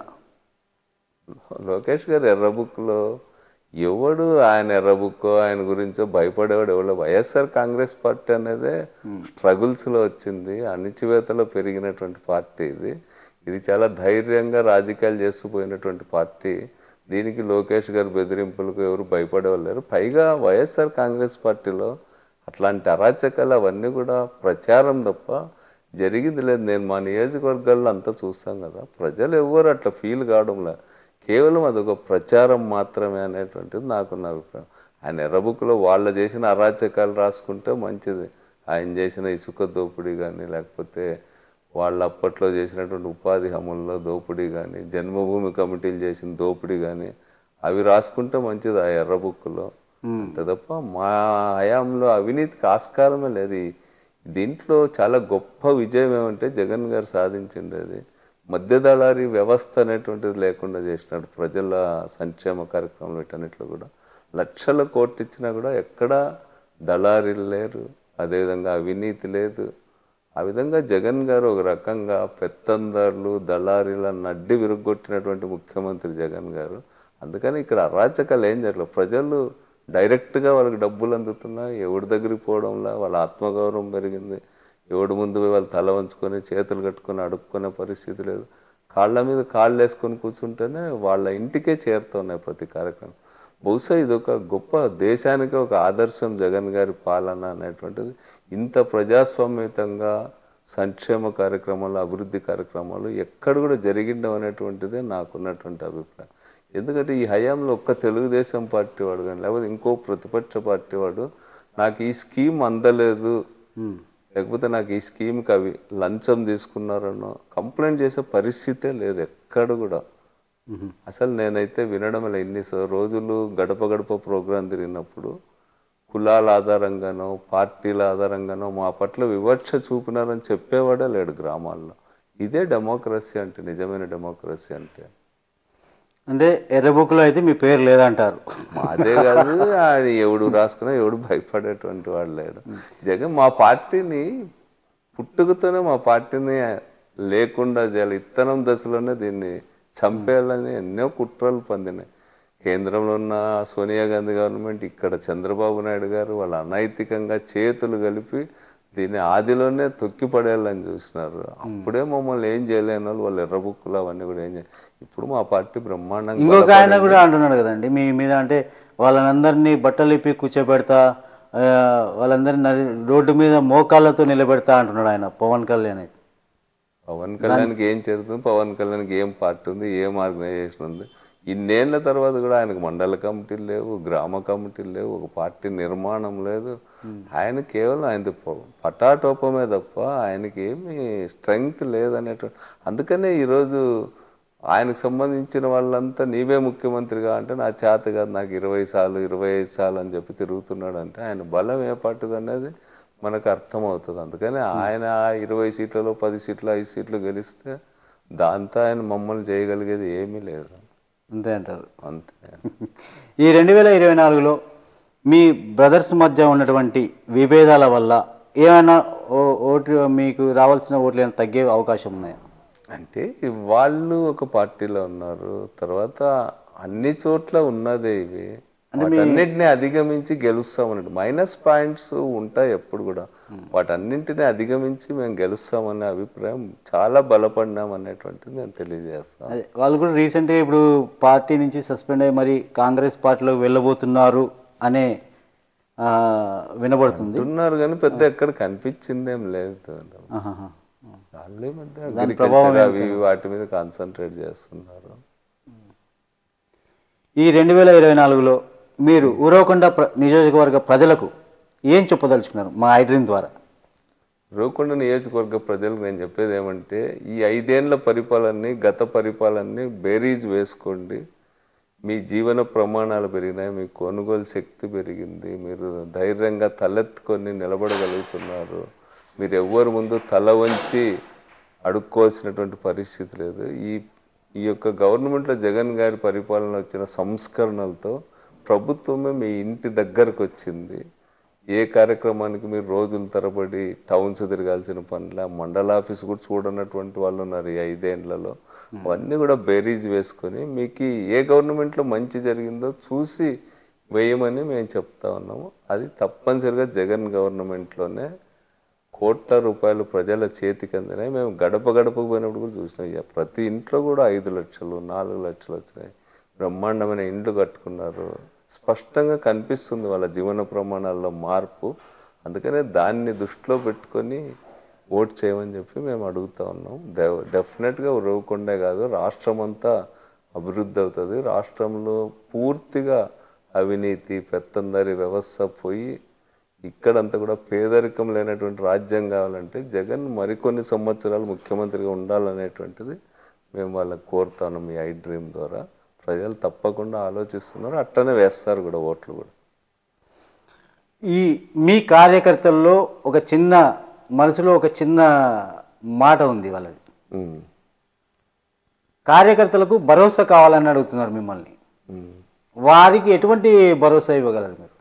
[SPEAKER 3] లోకేష్ గారు ఎర్ర బుక్లో ఎవడు ఆయన ఎర్ర బుక్ ఆయన గురించో భయపడేవాడు ఎవడో వైఎస్ఆర్ కాంగ్రెస్ పార్టీ అనేదే స్ట్రగుల్స్లో వచ్చింది అణిచివేతలో పెరిగినటువంటి పార్టీ ఇది ఇది చాలా ధైర్యంగా రాజకీయాలు చేస్తూ పోయినటువంటి పార్టీ దీనికి లోకేష్ గారి బెదిరింపులకు ఎవరు భయపడేవాళ్ళు లేరు పైగా వైఎస్ఆర్ కాంగ్రెస్ పార్టీలో అట్లాంటి అరాచకాలు అవన్నీ కూడా ప్రచారం తప్ప జరిగింది లేదు నేను మా నియోజకవర్గాల్లో అంతా చూస్తాం కదా ప్రజలు ఎవరు అట్లా ఫీల్ కావడంలే కేవలం అదొక ప్రచారం మాత్రమే అనేటువంటిది నాకున్న అభిప్రాయం ఆయన ఎర్రబుక్లో వాళ్ళు చేసిన అరాచకాలు రాసుకుంటే మంచిది ఆయన చేసిన ఇసుక దోపిడీ కానీ లేకపోతే వాళ్ళు అప్పట్లో చేసినటువంటి ఉపాధి హామీల్లో దోపిడీ కానీ జన్మభూమి కమిటీలు చేసిన దోపిడీ కానీ అవి రాసుకుంటే మంచిది ఆ ఎర్ర బుక్లో అంతే తప్ప మా హయాంలో అవినీతికి ఆస్కారమే లేదు ఈ- దీంట్లో చాలా గొప్ప విజయం ఏమంటే జగన్ గారు సాధించిండేది మధ్యదళారి వ్యవస్థ అనేటువంటిది లేకుండా చేసినాడు ప్రజల సంక్షేమ కార్యక్రమాలు వీటన్నిటిలో కూడా లక్షల కోట్లు ఇచ్చినా కూడా ఎక్కడా దళారీలు లేరు అదేవిధంగా అవినీతి లేదు ఆ విధంగా జగన్ గారు ఒక రకంగా పెత్తందారులు దళారీలను అడ్డి విరుగ్గొట్టినటువంటి ముఖ్యమంత్రి జగన్ గారు అందుకని ఇక్కడ అరాచకాలు ఏం జరగలేదు ప్రజలు డైరెక్ట్గా వాళ్ళకి డబ్బులు అందుతున్నాయి ఎవరి దగ్గరికి పోవడంలా వాళ్ళ ఆత్మగౌరవం పెరిగింది ఎవడు ముందు పోయి వాళ్ళు తల వంచుకొని చేతులు కట్టుకొని అడుక్కునే పరిస్థితి లేదు కాళ్ళ మీద కాళ్ళు వేసుకొని కూర్చుంటేనే వాళ్ళ ఇంటికే చేరుతున్నాయి ప్రతి కార్యక్రమం బహుశా ఇది ఒక గొప్ప దేశానికి ఒక ఆదర్శం జగన్ గారి పాలన అనేటువంటిది ఇంత ప్రజాస్వామ్యతంగా సంక్షేమ కార్యక్రమాలు అభివృద్ధి కార్యక్రమాలు ఎక్కడ కూడా జరిగిండవు అనేటువంటిదే నాకున్నటువంటి అభిప్రాయం ఎందుకంటే ఈ హయాంలో ఒక్క తెలుగుదేశం పార్టీ వాడు కానీ లేకపోతే ఇంకో ప్రతిపక్ష పార్టీ వాడు నాకు ఈ స్కీమ్ అందలేదు లేకపోతే నాకు ఈ స్కీమ్కి అవి లంచం తీసుకున్నారనో కంప్లైంట్ చేసే పరిస్థితే లేదు ఎక్కడ కూడా అసలు నేనైతే వినడం ఇలా ఇన్ని స- రోజులు గడప గడప ప్రోగ్రాం తిరిగినప్పుడు కులాల ఆధారంగానో పార్టీల ఆధారంగానో మా పట్ల వివక్ష చూపినారని చెప్పేవాడే లేడు గ్రామాల్లో ఇదే డెమోక్రసీ అంటే నిజమైన డెమోక్రసీ అంటే
[SPEAKER 2] అంటే ఎర్ర బుక్లో అయితే మీ పేరు లేదంటారు
[SPEAKER 3] మాదే కాదు ఆయన ఎవడు రాసుకున్నా ఎవడు భయపడేటువంటి వాడు లేడు జగన్ మా పార్టీని పుట్టుకతోనే మా పార్టీని లేకుండా చేయాలి ఇత్తనం దశలోనే దీన్ని చంపేయాలని ఎన్నో కుట్రలు పొందినాయి కేంద్రంలో ఉన్న సోనియా గాంధీ గవర్నమెంట్ ఇక్కడ చంద్రబాబు నాయుడు గారు వాళ్ళ అనైతికంగా చేతులు కలిపి దీన్ని ఆదిలోనే తొక్కి పడేయాలని చూసినారు అప్పుడే మమ్మల్ని ఏం చేయలేని వాళ్ళు వాళ్ళ ఎర్ర బుక్కులు అవన్నీ కూడా ఏం చేయ ఇప్పుడు మా పార్టీ బ్రహ్మాండంగా
[SPEAKER 2] ఇంకొక ఆయన కూడా అంటున్నాడు కదండి మీ మీద అంటే వాళ్ళనందరినీ బట్టలు ఇప్పి కూర్చోబెడతా ఆ, వాళ్ళందరినీ నడి- రోడ్డు మీద మోకాళ్ళతో నిలబెడతా అంటున్నాడు ఆయన పవన్ కళ్యాణ్ అయితే
[SPEAKER 3] పవన్ కళ్యాణ్కి ఏం జరుగుతుంది పవన్ కళ్యాణ్కి ఏం పార్టీ ఉంది ఏం ఆర్గనైజేషన్ ఉంది ఇన్నేళ్ల తర్వాత కూడా ఆయనకు మండల కమిటీలు లేవు గ్రామ కమిటీలు లేవు ఒక పార్టీ నిర్మాణం లేదు ఆయన కేవలం ఆయన పటాటోపమే తప్ప ఆయనకి ఏమి స్ట్రెంగ్త్ లేదనేటువంటి అందుకనే ఈరోజు ఆయనకు సంబంధించిన వాళ్ళంతా నీవే ముఖ్యమంత్రిగా అంటే నా చేత కాదు నాకు ఇరవై సార్లు ఇరవై ఐదు సార్లు అని చెప్పి తిరుగుతున్నాడు అంటే ఆయన బలం ఏ పార్టీది అనేది మనకు అర్థమవుతుంది అందుకని ఆయన ఆ ఇరవై సీట్లలో పది సీట్లు ఐదు సీట్లు గెలిస్తే దాంతో ఆయన మమ్మల్ని చేయగలిగేది ఏమీ లేదు
[SPEAKER 2] అంతే అంటారు
[SPEAKER 3] అంతే
[SPEAKER 2] ఈ రెండు వేల ఇరవై నాలుగులో మీ బ్రదర్స్ మధ్య ఉన్నటువంటి విభేదాల వల్ల ఏమైనా ఓ- ఓటు మీకు రావాల్సిన ఓట్లు ఏమైనా తగ్గే అవకాశం ఉన్నాయా
[SPEAKER 3] అంటే వాళ్ళు ఒక పార్టీలో ఉన్నారు తర్వాత అన్ని చోట్ల ఉన్నదే ఇవి వాటన్నిటిని అధిగమించి గెలుస్తామన్నట్టు మైనస్ పాయింట్స్ ఉంటాయి ఎప్పుడు కూడా వాటన్నింటిని అధిగమించి మేము గెలుస్తామనే అభిప్రాయం చాలా బలపడినాం అనేటువంటిది నేను తెలియజేస్తాను
[SPEAKER 2] అదే వాళ్ళు కూడా రీసెంట్గా ఇప్పుడు పార్టీ నుంచి సస్పెండ్ అయ్యి మరి కాంగ్రెస్ పార్టీలోకి వెళ్ళబోతున్నారు అనే ఆ, వినబడుతుంది
[SPEAKER 3] ఉన్నారు కానీ పెద్ద ఎక్కడ కనిపించిందేం లేదు
[SPEAKER 2] ఆహాహా.
[SPEAKER 3] వాళ్ళు ఈ మధ్య agriculture అవి ఇవి వాటి మీద కాన్సన్ట్రేట్ చేస్తున్నారు
[SPEAKER 2] ఈ రెండు వేల ఇరవై నాలుగులో మీరు ఊరవకొండ ప్ర నియోజకవర్గ ప్రజలకు ఏం చెప్పదలుచుకున్నారు మా ఐడ్రీమ్ ద్వారా
[SPEAKER 3] రోకొండ నియోజకవర్గ ప్రజలకు నేను చెప్పేది ఏమంటే ఈ ఐదేళ్ల పరిపాలనని గత పరిపాలనని బేరీజ్ వేసుకోండి మీ జీవన ప్రమాణాలు పెరిగినాయి మీ కొనుగోలు శక్తి పెరిగింది మీరు ధైర్యంగా తలెత్తుకొని నిలబడగలుగుతున్నారు మీరు ఎవ్వరి ముందు తల వంచి అడుక్కోవాల్సినటువంటి పరిస్థితి లేదు ఈ ఈ యొక్క గవర్నమెంట్లో జగన్ గారి పరిపాలన వచ్చిన సంస్కరణలతో ప్రభుత్వమే మీ ఇంటి దగ్గరకు వచ్చింది ఏ కార్యక్రమానికి మీరు రోజుల తరబడి టౌన్స్ తిరగాల్సిన పనుల మండల ఆఫీస్ కూడా చూడనటువంటి వాళ్ళు ఉన్నారు ఈ ఐదేండ్లలో అవన్నీ కూడా బేరీజ్ వేసుకొని మీకు ఏ గవర్నమెంట్లో మంచి జరిగిందో చూసి వేయమని మేము చెప్తా ఉన్నాము అది తప్పనిసరిగా జగన్ గవర్నమెంట్లోనే కోట్ల రూపాయలు ప్రజల చేతికి అందినాయి మేము గడప గడపకు పోయినప్పుడు కూడా చూసినాం ఇక ప్రతి ఇంట్లో కూడా ఐదు లక్షలు నాలుగు లక్షలు వచ్చినాయి బ్రహ్మాండమైన ఇండ్లు కట్టుకున్నారు స్పష్టంగా కనిపిస్తుంది వాళ్ళ జీవన ప్రమాణాల్లో మార్పు అందుకనే దాన్ని దృష్టిలో పెట్టుకొని ఓట్ చేయమని చెప్పి మేము అడుగుతా ఉన్నాం డె- డెఫినెట్గా ఉరవకొండే కాదు రాష్ట్రం అంతా అభివృద్ధి అవుతుంది రాష్ట్రంలో పూర్తిగా అవినీతి పెత్తందరి వ్యవస్థ పోయి ఇక్కడంతా కూడా పేదరికం లేనటువంటి రాజ్యం కావాలంటే జగన్ మరికొన్ని సంవత్సరాలు ముఖ్యమంత్రిగా ఉండాలనేటువంటిది మేము వాళ్ళకి కోరుతాను మీ ఐ డ్రీమ్ ద్వారా ప్రజలు తప్పకుండా ఆలోచిస్తున్నారు అట్టనే వేస్తారు కూడా ఓట్లు కూడా
[SPEAKER 2] ఈ మీ కార్యకర్తల్లో ఒక చిన్న మనసులో ఒక చిన్న మాట ఉంది వాళ్ళది
[SPEAKER 3] ఉమ్,
[SPEAKER 2] కార్యకర్తలకు భరోసా కావాలని అడుగుతున్నారు మిమ్మల్ని
[SPEAKER 3] ఉమ్.
[SPEAKER 2] వారికి ఎటువంటి భరోసా ఇవ్వగలరు మీరు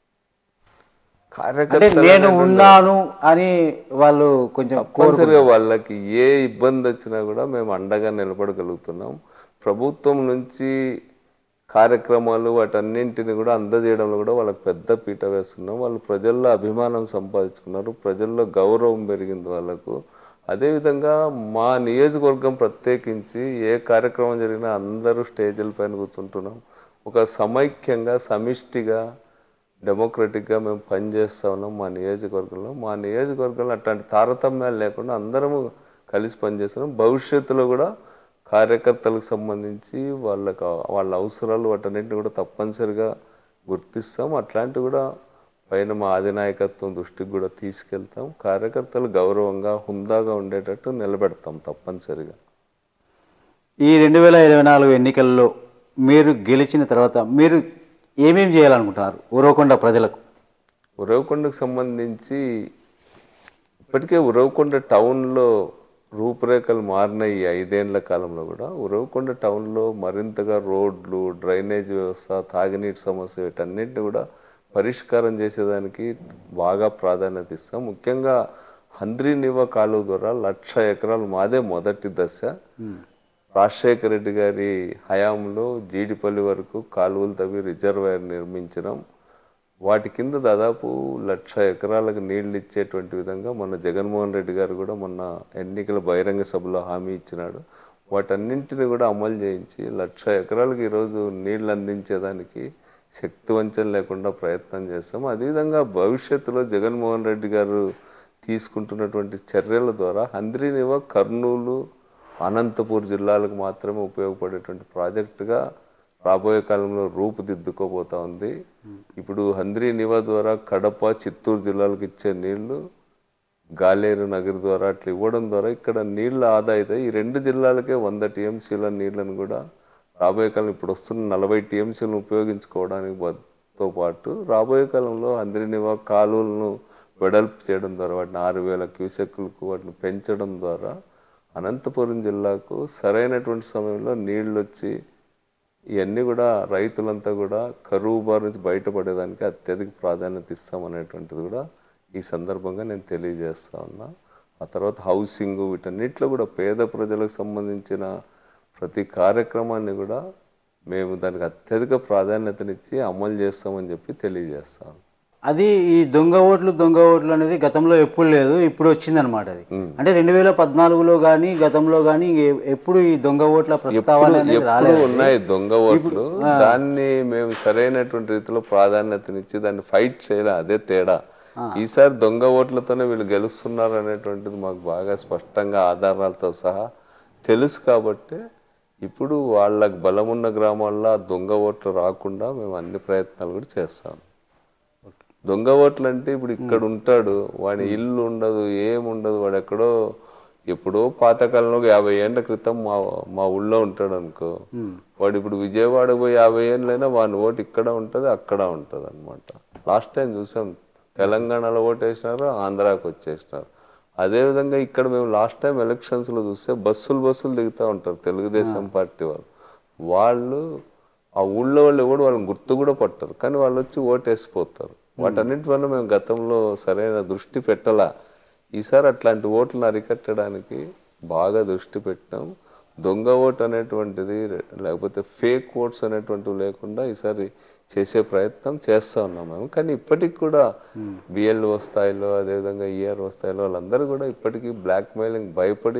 [SPEAKER 2] అంటే
[SPEAKER 3] కార్యకర్తలు
[SPEAKER 2] నేను ఉన్నాను అని వాళ్ళు కొంచెం
[SPEAKER 3] తప్పనిసరిగా వాళ్ళకి ఏ ఇబ్బంది వచ్చినా కూడా మేము అండగా నిలబడగలుగుతున్నాం ప్రభుత్వం నుంచి కార్యక్రమాలు వాటన్నింటిని కూడా అందజేయడంలో కూడా వాళ్ళకి పెద్ద పీట వేస్తున్నాం వాళ్ళు ప్రజల్లో అభిమానం సంపాదించుకున్నారు ప్రజల్లో గౌరవం పెరిగింది వాళ్ళకు అదేవిధంగా మా నియోజకవర్గం ప్రత్యేకించి ఏ కార్యక్రమం జరిగినా అందరూ స్టేజీల పైన కూర్చుంటున్నాం ఒక సమైక్యంగా సమిష్టిగా డెమోక్రటిక్గా మేము పనిచేస్తా ఉన్నాం మా నియోజకవర్గంలో మా నియోజకవర్గంలో అట్లాంటి తారతమ్యాలు లేకుండా అందరము కలిసి పనిచేస్తున్నాం భవిష్యత్తులో కూడా కార్యకర్తలకు సంబంధించి వాళ్ళకు వాళ్ళ అవసరాలు వాటన్నిటిని కూడా తప్పనిసరిగా గుర్తిస్తాం అట్లాంటివి కూడా పైన మా అధినాయకత్వం దృష్టికి కూడా తీసుకెళ్తాం కార్యకర్తలు గౌరవంగా హుందాగా ఉండేటట్టు నిలబెడతాం తప్పనిసరిగా
[SPEAKER 2] ఈ రెండు వేల ఇరవై నాలుగు ఎన్నికల్లో మీరు గెలిచిన తర్వాత మీరు ఏమేం చేయాలనుకుంటున్నారు ఊరవకొండ ప్రజలకు
[SPEAKER 3] ఉరవకొండకు సంబంధించి ఇప్పటికే ఉరవకొండ టౌన్లో రూపురేఖలు మారినాయి ఈ ఐదేండ్ల కాలంలో కూడా ఉరవకొండ టౌన్లో మరింతగా రోడ్లు డ్రైనేజ్ వ్యవస్థ తాగునీటి సమస్య వీటన్నిటిని కూడా పరిష్కారం చేసేదానికి బాగా ప్రాధాన్యత ఇస్తాం ముఖ్యంగా హంద్రీ నివా కాలువ ద్వారా లక్ష ఎకరాలు మాదే మొదటి దశ రాజశేఖర రెడ్డి గారి హయాంలో జీడిపల్లి వరకు కాలువలు తవ్వి రిజర్వాయర్ నిర్మించడం వాటి కింద దాదాపు లక్ష ఎకరాలకు నీళ్లు ఇచ్చేటువంటి విధంగా మన జగన్మోహన్ రెడ్డి గారు కూడా మొన్న ఎన్నికల బహిరంగ సభలో హామీ ఇచ్చినాడు వాటన్నింటిని కూడా అమలు చేయించి లక్ష ఎకరాలకు ఈరోజు నీళ్లు అందించేదానికి శక్తివంచన లేకుండా ప్రయత్నం చేస్తాం అదేవిధంగా భవిష్యత్తులో జగన్మోహన్ రెడ్డి గారు తీసుకుంటున్నటువంటి చర్యల ద్వారా హంద్రీనివ కర్నూలు అనంతపూర్ జిల్లాలకు మాత్రమే ఉపయోగపడేటువంటి ప్రాజెక్టుగా రాబోయే కాలంలో రూపుదిద్దుకోబోతా ఉంది ఇప్పుడు హంద్రీ నివా ద్వారా కడప చిత్తూరు జిల్లాలకు ఇచ్చే నీళ్లు గాలేరు నగర్ ద్వారా అట్లా ఇవ్వడం ద్వారా ఇక్కడ నీళ్ళ ఆదా అవుతాయి ఈ రెండు జిల్లాలకే వంద టీఎంసీల నీళ్లను కూడా రాబోయే కాలం ఇప్పుడు వస్తున్న నలభై టీఎంసీలను ఉపయోగించుకోవడానికి బ- తో పాటు రాబోయే కాలంలో అందరినివా కాలువలను వెడల్పు చేయడం ద్వారా వాటిని ఆరు వేల క్యూసెక్కులకు వాటిని పెంచడం ద్వారా అనంతపురం జిల్లాకు సరైనటువంటి సమయంలో నీళ్ళు వచ్చి ఇవన్నీ కూడా రైతులంతా కూడా కరువు బారి నుంచి బయటపడేదానికి అత్యధిక ప్రాధాన్యత ఇస్తామనేటువంటిది కూడా ఈ సందర్భంగా నేను తెలియజేస్తా ఉన్నా ఆ తర్వాత హౌసింగ్ వీటన్నిటిలో కూడా పేద ప్రజలకు సంబంధించిన ప్రతి కార్యక్రమాన్ని కూడా మేము దానికి అత్యధిక ప్రాధాన్యతనిచ్చి అమలు చేస్తామని చెప్పి తెలియజేస్తాను
[SPEAKER 2] అది ఈ దొంగ ఓట్లు దొంగ ఓట్లు అనేది గతంలో ఎప్పుడు లేదు ఇప్పుడు వచ్చిందనమాట అది అంటే రెండు వేల పద్నాలుగులో కానీ గతంలో కానీ ఎప్పుడు ఈ దొంగ ఓట్ల ప్రస్తావన అనేది
[SPEAKER 3] ఎప్పుడు
[SPEAKER 2] రాలేదు
[SPEAKER 3] ఉన్నాయి దొంగ ఓట్లు దాన్ని మేము సరైనటువంటి రీతిలో ప్రాధాన్యతనిచ్చి దాన్ని ఫైట్ చేయాలి అదే తేడా ఈసారి దొంగ ఓట్లతోనే వీళ్ళు గెలుస్తున్నారు అనేటువంటిది మాకు బాగా స్పష్టంగా ఆధారాలతో సహా తెలుసు కాబట్టి ఇప్పుడు వాళ్ళకి బలమున్న గ్రామాల్లో ఆ దొంగ ఓట్లు రాకుండా మేము అన్ని ప్రయత్నాలు కూడా చేస్తాం దొంగ ఓట్లు అంటే ఇప్పుడు ఇక్కడ ఉంటాడు వాడి ఇల్లు ఉండదు ఏముండదు వాడు ఎక్కడో ఎప్పుడో పాతకాలంలో ఒక యాభై ఏళ్ళ క్రితం మా మా ఊళ్ళో ఉంటాడు అనుకో వాడు ఇప్పుడు విజయవాడ పోయి యాభై ఏళ్ళైనా వాని ఓటు ఇక్కడ ఉంటుంది అక్కడ ఉంటుంది అనమాట లాస్ట్ టైం చూసాం తెలంగాణలో ఓటు వేసినారు ఆంధ్రాకి వచ్చేసినారు అదేవిధంగా ఇక్కడ మేము లాస్ట్ టైం ఎలక్షన్స్లో చూస్తే బస్సులు బస్సులు దిగుతూ ఉంటారు తెలుగుదేశం పార్టీ వాళ్ళు వాళ్ళు ఆ ఊళ్ళో వాళ్ళు ఎవడు వాళ్ళని గుర్తు కూడా పట్టరు కానీ వాళ్ళు వచ్చి ఓటేసిపోతారు వాటన్నిటి వల్ల మేము గతంలో సరైన దృష్టి పెట్టాలా ఈసారి అట్లాంటి ఓట్లను అరికట్టడానికి బాగా దృష్టి పెట్టాం దొంగ ఓట్ అనేటువంటిది లేకపోతే ఫేక్ ఓట్స్ అనేటువంటివి లేకుండా ఈసారి చేసే ప్రయత్నం చేస్తూ ఉన్నాం మేము కానీ ఇప్పటికి కూడా బిఎల్ఓ స్థాయిలో అదేవిధంగా ఈఆర్ఓ స్థాయిలో వాళ్ళందరూ కూడా ఇప్పటికీ బ్లాక్ మెయిలింగ్ భయపడి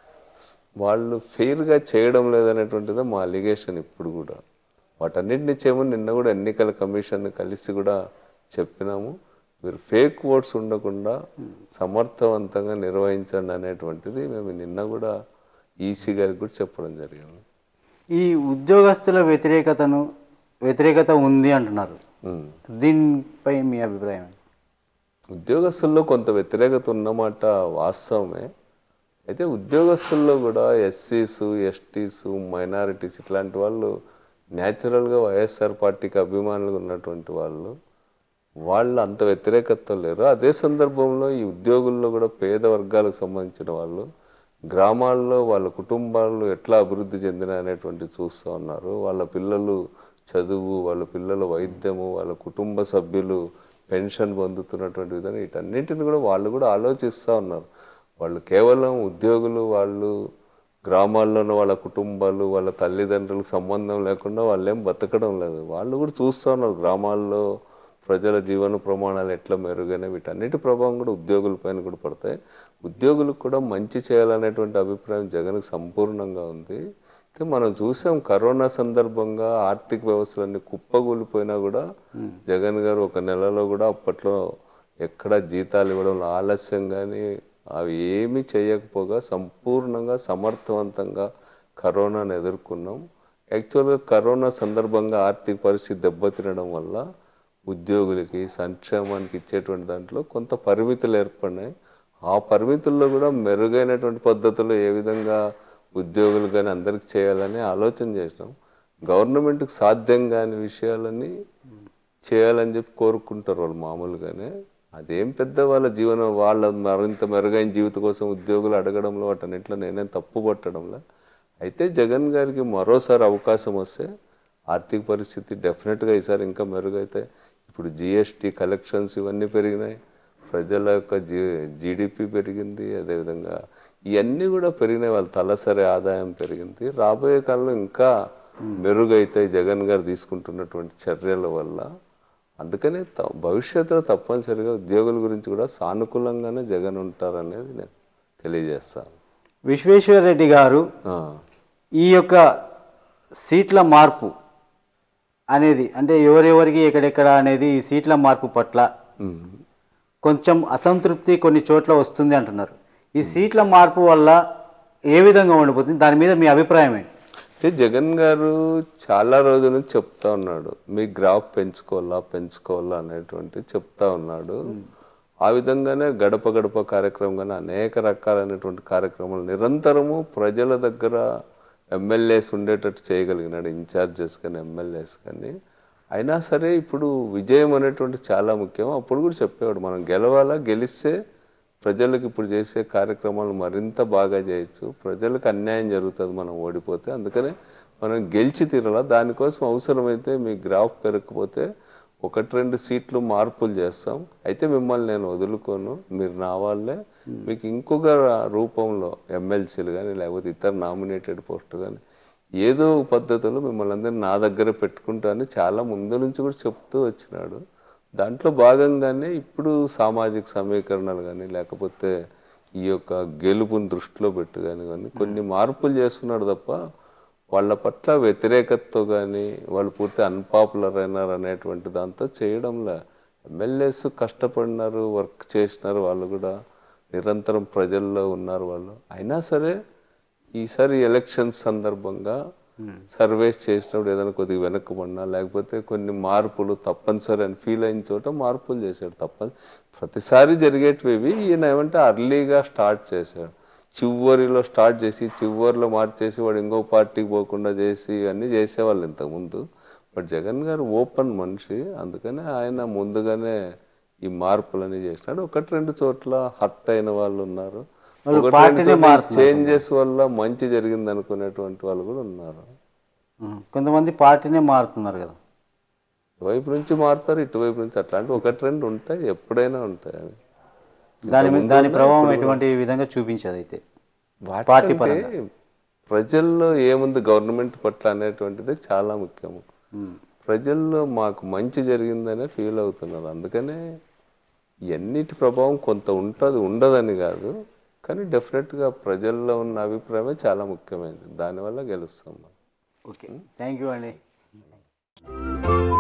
[SPEAKER 3] వాళ్ళు ఫెయిర్గా చేయడం లేదనేటువంటిదే మా అలిగేషన్ ఇప్పుడు కూడా వాటన్నిటిని చేయమని నిన్న కూడా ఎన్నికల కమిషన్ కలిసి కూడా చెప్పినాము మీరు ఫేక్ ఓట్స్ ఉండకుండా సమర్థవంతంగా నిర్వహించండి అనేటువంటిది మేము నిన్న కూడా ఈసీ గారికి కూడా చెప్పడం జరిగింది
[SPEAKER 2] ఈ ఉద్యోగస్తుల వ్యతిరేకతను వ్యతిరేకత ఉంది అంటున్నారు
[SPEAKER 3] ఉమ్.
[SPEAKER 2] దీనిపై మీ అభిప్రాయం ఏంటి?
[SPEAKER 3] ఉద్యోగస్తుల్లో కొంత వ్యతిరేకత ఉన్నమాట వాస్తవమే అయితే ఉద్యోగస్తుల్లో కూడా ఎస్సీస్ ఎస్టీస్ మైనారిటీస్ ఇట్లాంటి వాళ్ళు న్యాచురల్గా వైఎస్ఆర్ పార్టీకి అభిమానులుగా ఉన్నటువంటి వాళ్ళు వాళ్ళు అంత వ్యతిరేకత లేరు అదే సందర్భంలో ఈ ఉద్యోగుల్లో కూడా పేద వర్గాలకు సంబంధించిన వాళ్ళు గ్రామాల్లో వాళ్ళ కుటుంబాలు ఎట్లా అభివృద్ధి చెందిన అనేటువంటి చూస్తూ ఉన్నారు వాళ్ళ పిల్లలు చదువు వాళ్ళ పిల్లల వైద్యము వాళ్ళ కుటుంబ సభ్యులు పెన్షన్ పొందుతున్నటువంటి విధానం వీటన్నిటిని కూడా వాళ్ళు కూడా ఆలోచిస్తూ ఉన్నారు వాళ్ళు కేవలం ఉద్యోగులు వాళ్ళు గ్రామాల్లో ఉన్న వాళ్ళ కుటుంబాలు వాళ్ళ తల్లిదండ్రులకు సంబంధం లేకుండా వాళ్ళేం బతకడం లేదు వాళ్ళు కూడా చూస్తూ ఉన్నారు గ్రామాల్లో ప్రజల జీవన ప్రమాణాలు ఎట్లా మెరుగైన వీటన్నిటి ప్రభావం కూడా ఉద్యోగుల పైన కూడా పడతాయి ఉద్యోగులకు కూడా మంచి చేయాలనేటువంటి అభిప్రాయం జగన్కి సంపూర్ణంగా ఉంది అయితే మనం చూసాం కరోనా సందర్భంగా ఆర్థిక వ్యవస్థలన్నీ కుప్పగూలిపోయినా కూడా జగన్ గారు ఒక నెలలో కూడా అప్పట్లో ఎక్కడ జీతాలు ఇవ్వడం ఆలస్యం కానీ అవి ఏమీ చేయకపోగా సంపూర్ణంగా సమర్థవంతంగా కరోనాను ఎదుర్కొన్నాం యాక్చువల్గా కరోనా సందర్భంగా ఆర్థిక పరిస్థితి దెబ్బతినడం వల్ల ఉద్యోగులకి సంక్షేమానికి ఇచ్చేటువంటి దాంట్లో కొంత పరిమితులు ఏర్పడినాయి ఆ పరిమితుల్లో కూడా మెరుగైనటువంటి పద్ధతుల్లో ఏ విధంగా ఉద్యోగులు కానీ అందరికి చేయాలని ఆలోచన చేసినాం గవర్నమెంట్కి సాధ్యం కాని విషయాలని చేయాలని చెప్పి కోరుకుంటారు వాళ్ళు మామూలుగానే అదేం పెద్ద వాళ్ళ జీవనం వాళ్ళ మరింత మెరుగైన జీవితం కోసం ఉద్యోగులు అడగడంలో వాటన్నిట్లో నేనేం తప్పు పట్టడంలో అయితే జగన్ గారికి మరోసారి అవకాశం వస్తే ఆర్థిక పరిస్థితి డెఫినెట్గా ఈసారి ఇంకా మెరుగైతే ఇప్పుడు జిఎస్టీ కలెక్షన్స్ ఇవన్నీ పెరిగినాయి ప్రజల యొక్క జీ జీడిపి పెరిగింది అదేవిధంగా ఇవన్నీ కూడా పెరిగినాయి వాళ్ళ తలసరి ఆదాయం పెరిగింది రాబోయే కాలంలో ఇంకా మెరుగైతాయి జగన్ గారు తీసుకుంటున్నటువంటి చర్యల వల్ల అందుకనే త- భవిష్యత్తులో తప్పనిసరిగా ఉద్యోగుల గురించి కూడా సానుకూలంగానే జగన్ ఉంటారనేది నేను తెలియజేస్తాను
[SPEAKER 2] విశ్వేశ్వర రెడ్డి గారు
[SPEAKER 3] ఆ,
[SPEAKER 2] ఈ యొక్క సీట్ల మార్పు అనేది అంటే ఎవరెవరికి ఎక్కడెక్కడ అనేది ఈ సీట్ల మార్పు పట్ల
[SPEAKER 3] ఉమ్.
[SPEAKER 2] కొంచెం అసంతృప్తి కొన్ని చోట్ల వస్తుంది అంటున్నారు ఈ సీట్ల మార్పు వల్ల ఏ విధంగా ఉండిపోతుంది దాని మీద మీ అభిప్రాయం ఏంటి
[SPEAKER 3] అంటే జగన్ గారు చాలా రోజుల నుంచి చెప్తా ఉన్నాడు మీ గ్రాఫ్ పెంచుకోవాలా పెంచుకోవాలా అనేటువంటి చెప్తా ఉన్నాడు ఆ విధంగానే గడప గడప కార్యక్రమం కానీ అనేక రకాలైనటువంటి కార్యక్రమాలు నిరంతరము ప్రజల దగ్గర ఎమ్మెల్యేస్ ఉండేటట్టు చేయగలిగినాడు ఇన్ఛార్జెస్ కానీ ఎమ్మెల్యేస్ కానీ అయినా సరే ఇప్పుడు విజయం అనేటువంటి చాలా ముఖ్యం అప్పుడు కూడా చెప్పేవాడు మనం గెలవాలా గెలిస్తే ప్రజలకు ఇప్పుడు చేసే కార్యక్రమాలు మరింత బాగా చేయొచ్చు ప్రజలకు అన్యాయం జరుగుతుంది మనం ఓడిపోతే అందుకనే మనం గెలిచి తీరాల దానికోసం అవసరమైతే మీ గ్రాఫ్ పెరగకపోతే ఒకటి రెండు సీట్లు మార్పులు చేస్తాం అయితే మిమ్మల్ని నేను వదులుకోను మీరు నా వాళ్ళే మీకు ఇంకొక రూపంలో ఎమ్మెల్సీలు కానీ లేకపోతే ఇతర నామినేటెడ్ పోస్ట్ కానీ ఏదో ఒక పద్ధతిలో మిమ్మల్ని అందరినీ నా దగ్గర పెట్టుకుంటానని చాలా ముందు నుంచి కూడా చెప్తూ వచ్చినాడు దాంట్లో భాగంగానే ఇప్పుడు సామాజిక సమీకరణలు కానీ లేకపోతే ఈ యొక్క గెలుపుని దృష్టిలో పెట్టు కానీ కానీ కొన్ని మార్పులు చేస్తున్నాడు తప్ప వాళ్ళ పట్ల వ్యతిరేకతతో కానీ వాళ్ళు పూర్తి అన్పాపులర్ అయినారు అనేటువంటి దాంతో చేయడంలే ఎమ్మెల్యేస్ కష్టపడినారు వర్క్ చేసినారు వాళ్ళు కూడా నిరంతరం ప్రజల్లో ఉన్నారు వాళ్ళు అయినా సరే ఈసారి ఎలక్షన్స్ సందర్భంగా సర్వేస్ చేసినప్పుడు ఏదైనా కొద్దిగా వెనక్కబడినా లేకపోతే కొన్ని మార్పులు తప్పనిసరి అని ఫీల్ అయిన చోట మార్పులు చేశాడు తప్పని ప్రతిసారి జరిగేటివి ఇవి. ఈయన ఏమంటే అర్లీగా స్టార్ట్ చేశాడు చివరిలో స్టార్ట్ చేసి చివరిలో మార్చేసి వాడు ఇంకో పార్టీకి పోకుండా చేసి అన్నీ చేసేవాళ్ళు ఇంతకుముందు బట్ జగన్ గారు ఓపెన్ మనిషి అందుకనే ఆయన ముందుగానే ఈ మార్పులని చేసినాడు ఒకటి రెండు చోట్ల హర్ట్ అయిన వాళ్ళు ఉన్నారు
[SPEAKER 2] వాళ్ళు
[SPEAKER 3] ఒకటి
[SPEAKER 2] పార్టీనే
[SPEAKER 3] రెండు చోట్ల
[SPEAKER 2] మారుతున్నారు.
[SPEAKER 3] చేంజెస్ వల్ల మంచి జరిగింది అనుకునేటువంటి వాళ్ళు కూడా ఉన్నారు
[SPEAKER 2] ఉమ్. కొంతమంది పార్టీనే మారుతున్నారు కదా
[SPEAKER 3] ఇటువైపు నుంచి మారుతారు ఇటువైపు నుంచి అట్లాంటి ఒక ట్రెండ్ ఉంటాయి ఎప్పుడైనా ఉంటాయి అవి
[SPEAKER 2] దాని మీద దాని ప్రభావం ఎటువంటి విధంగా చూపించదు అయితే పార్టీ
[SPEAKER 3] వాటికంటే ప్రజల్లో ఏముంది గవర్నమెంట్ పట్ల అనేటువంటిది చాలా ముఖ్యము ప్రజల్లో మాకు మంచి జరిగిందనే ఫీల్ అవుతున్నారు అందుకనే ఎన్నిటి ప్రభావం కొంత ఉంటుంది ఉండదని కాదు కానీ డెఫినెట్గా ప్రజల్లో ఉన్న అభిప్రాయమే చాలా ముఖ్యమైనది దానివల్ల గెలుస్తాం మనం
[SPEAKER 2] ఓకే థ్యాంక్ యూ అండి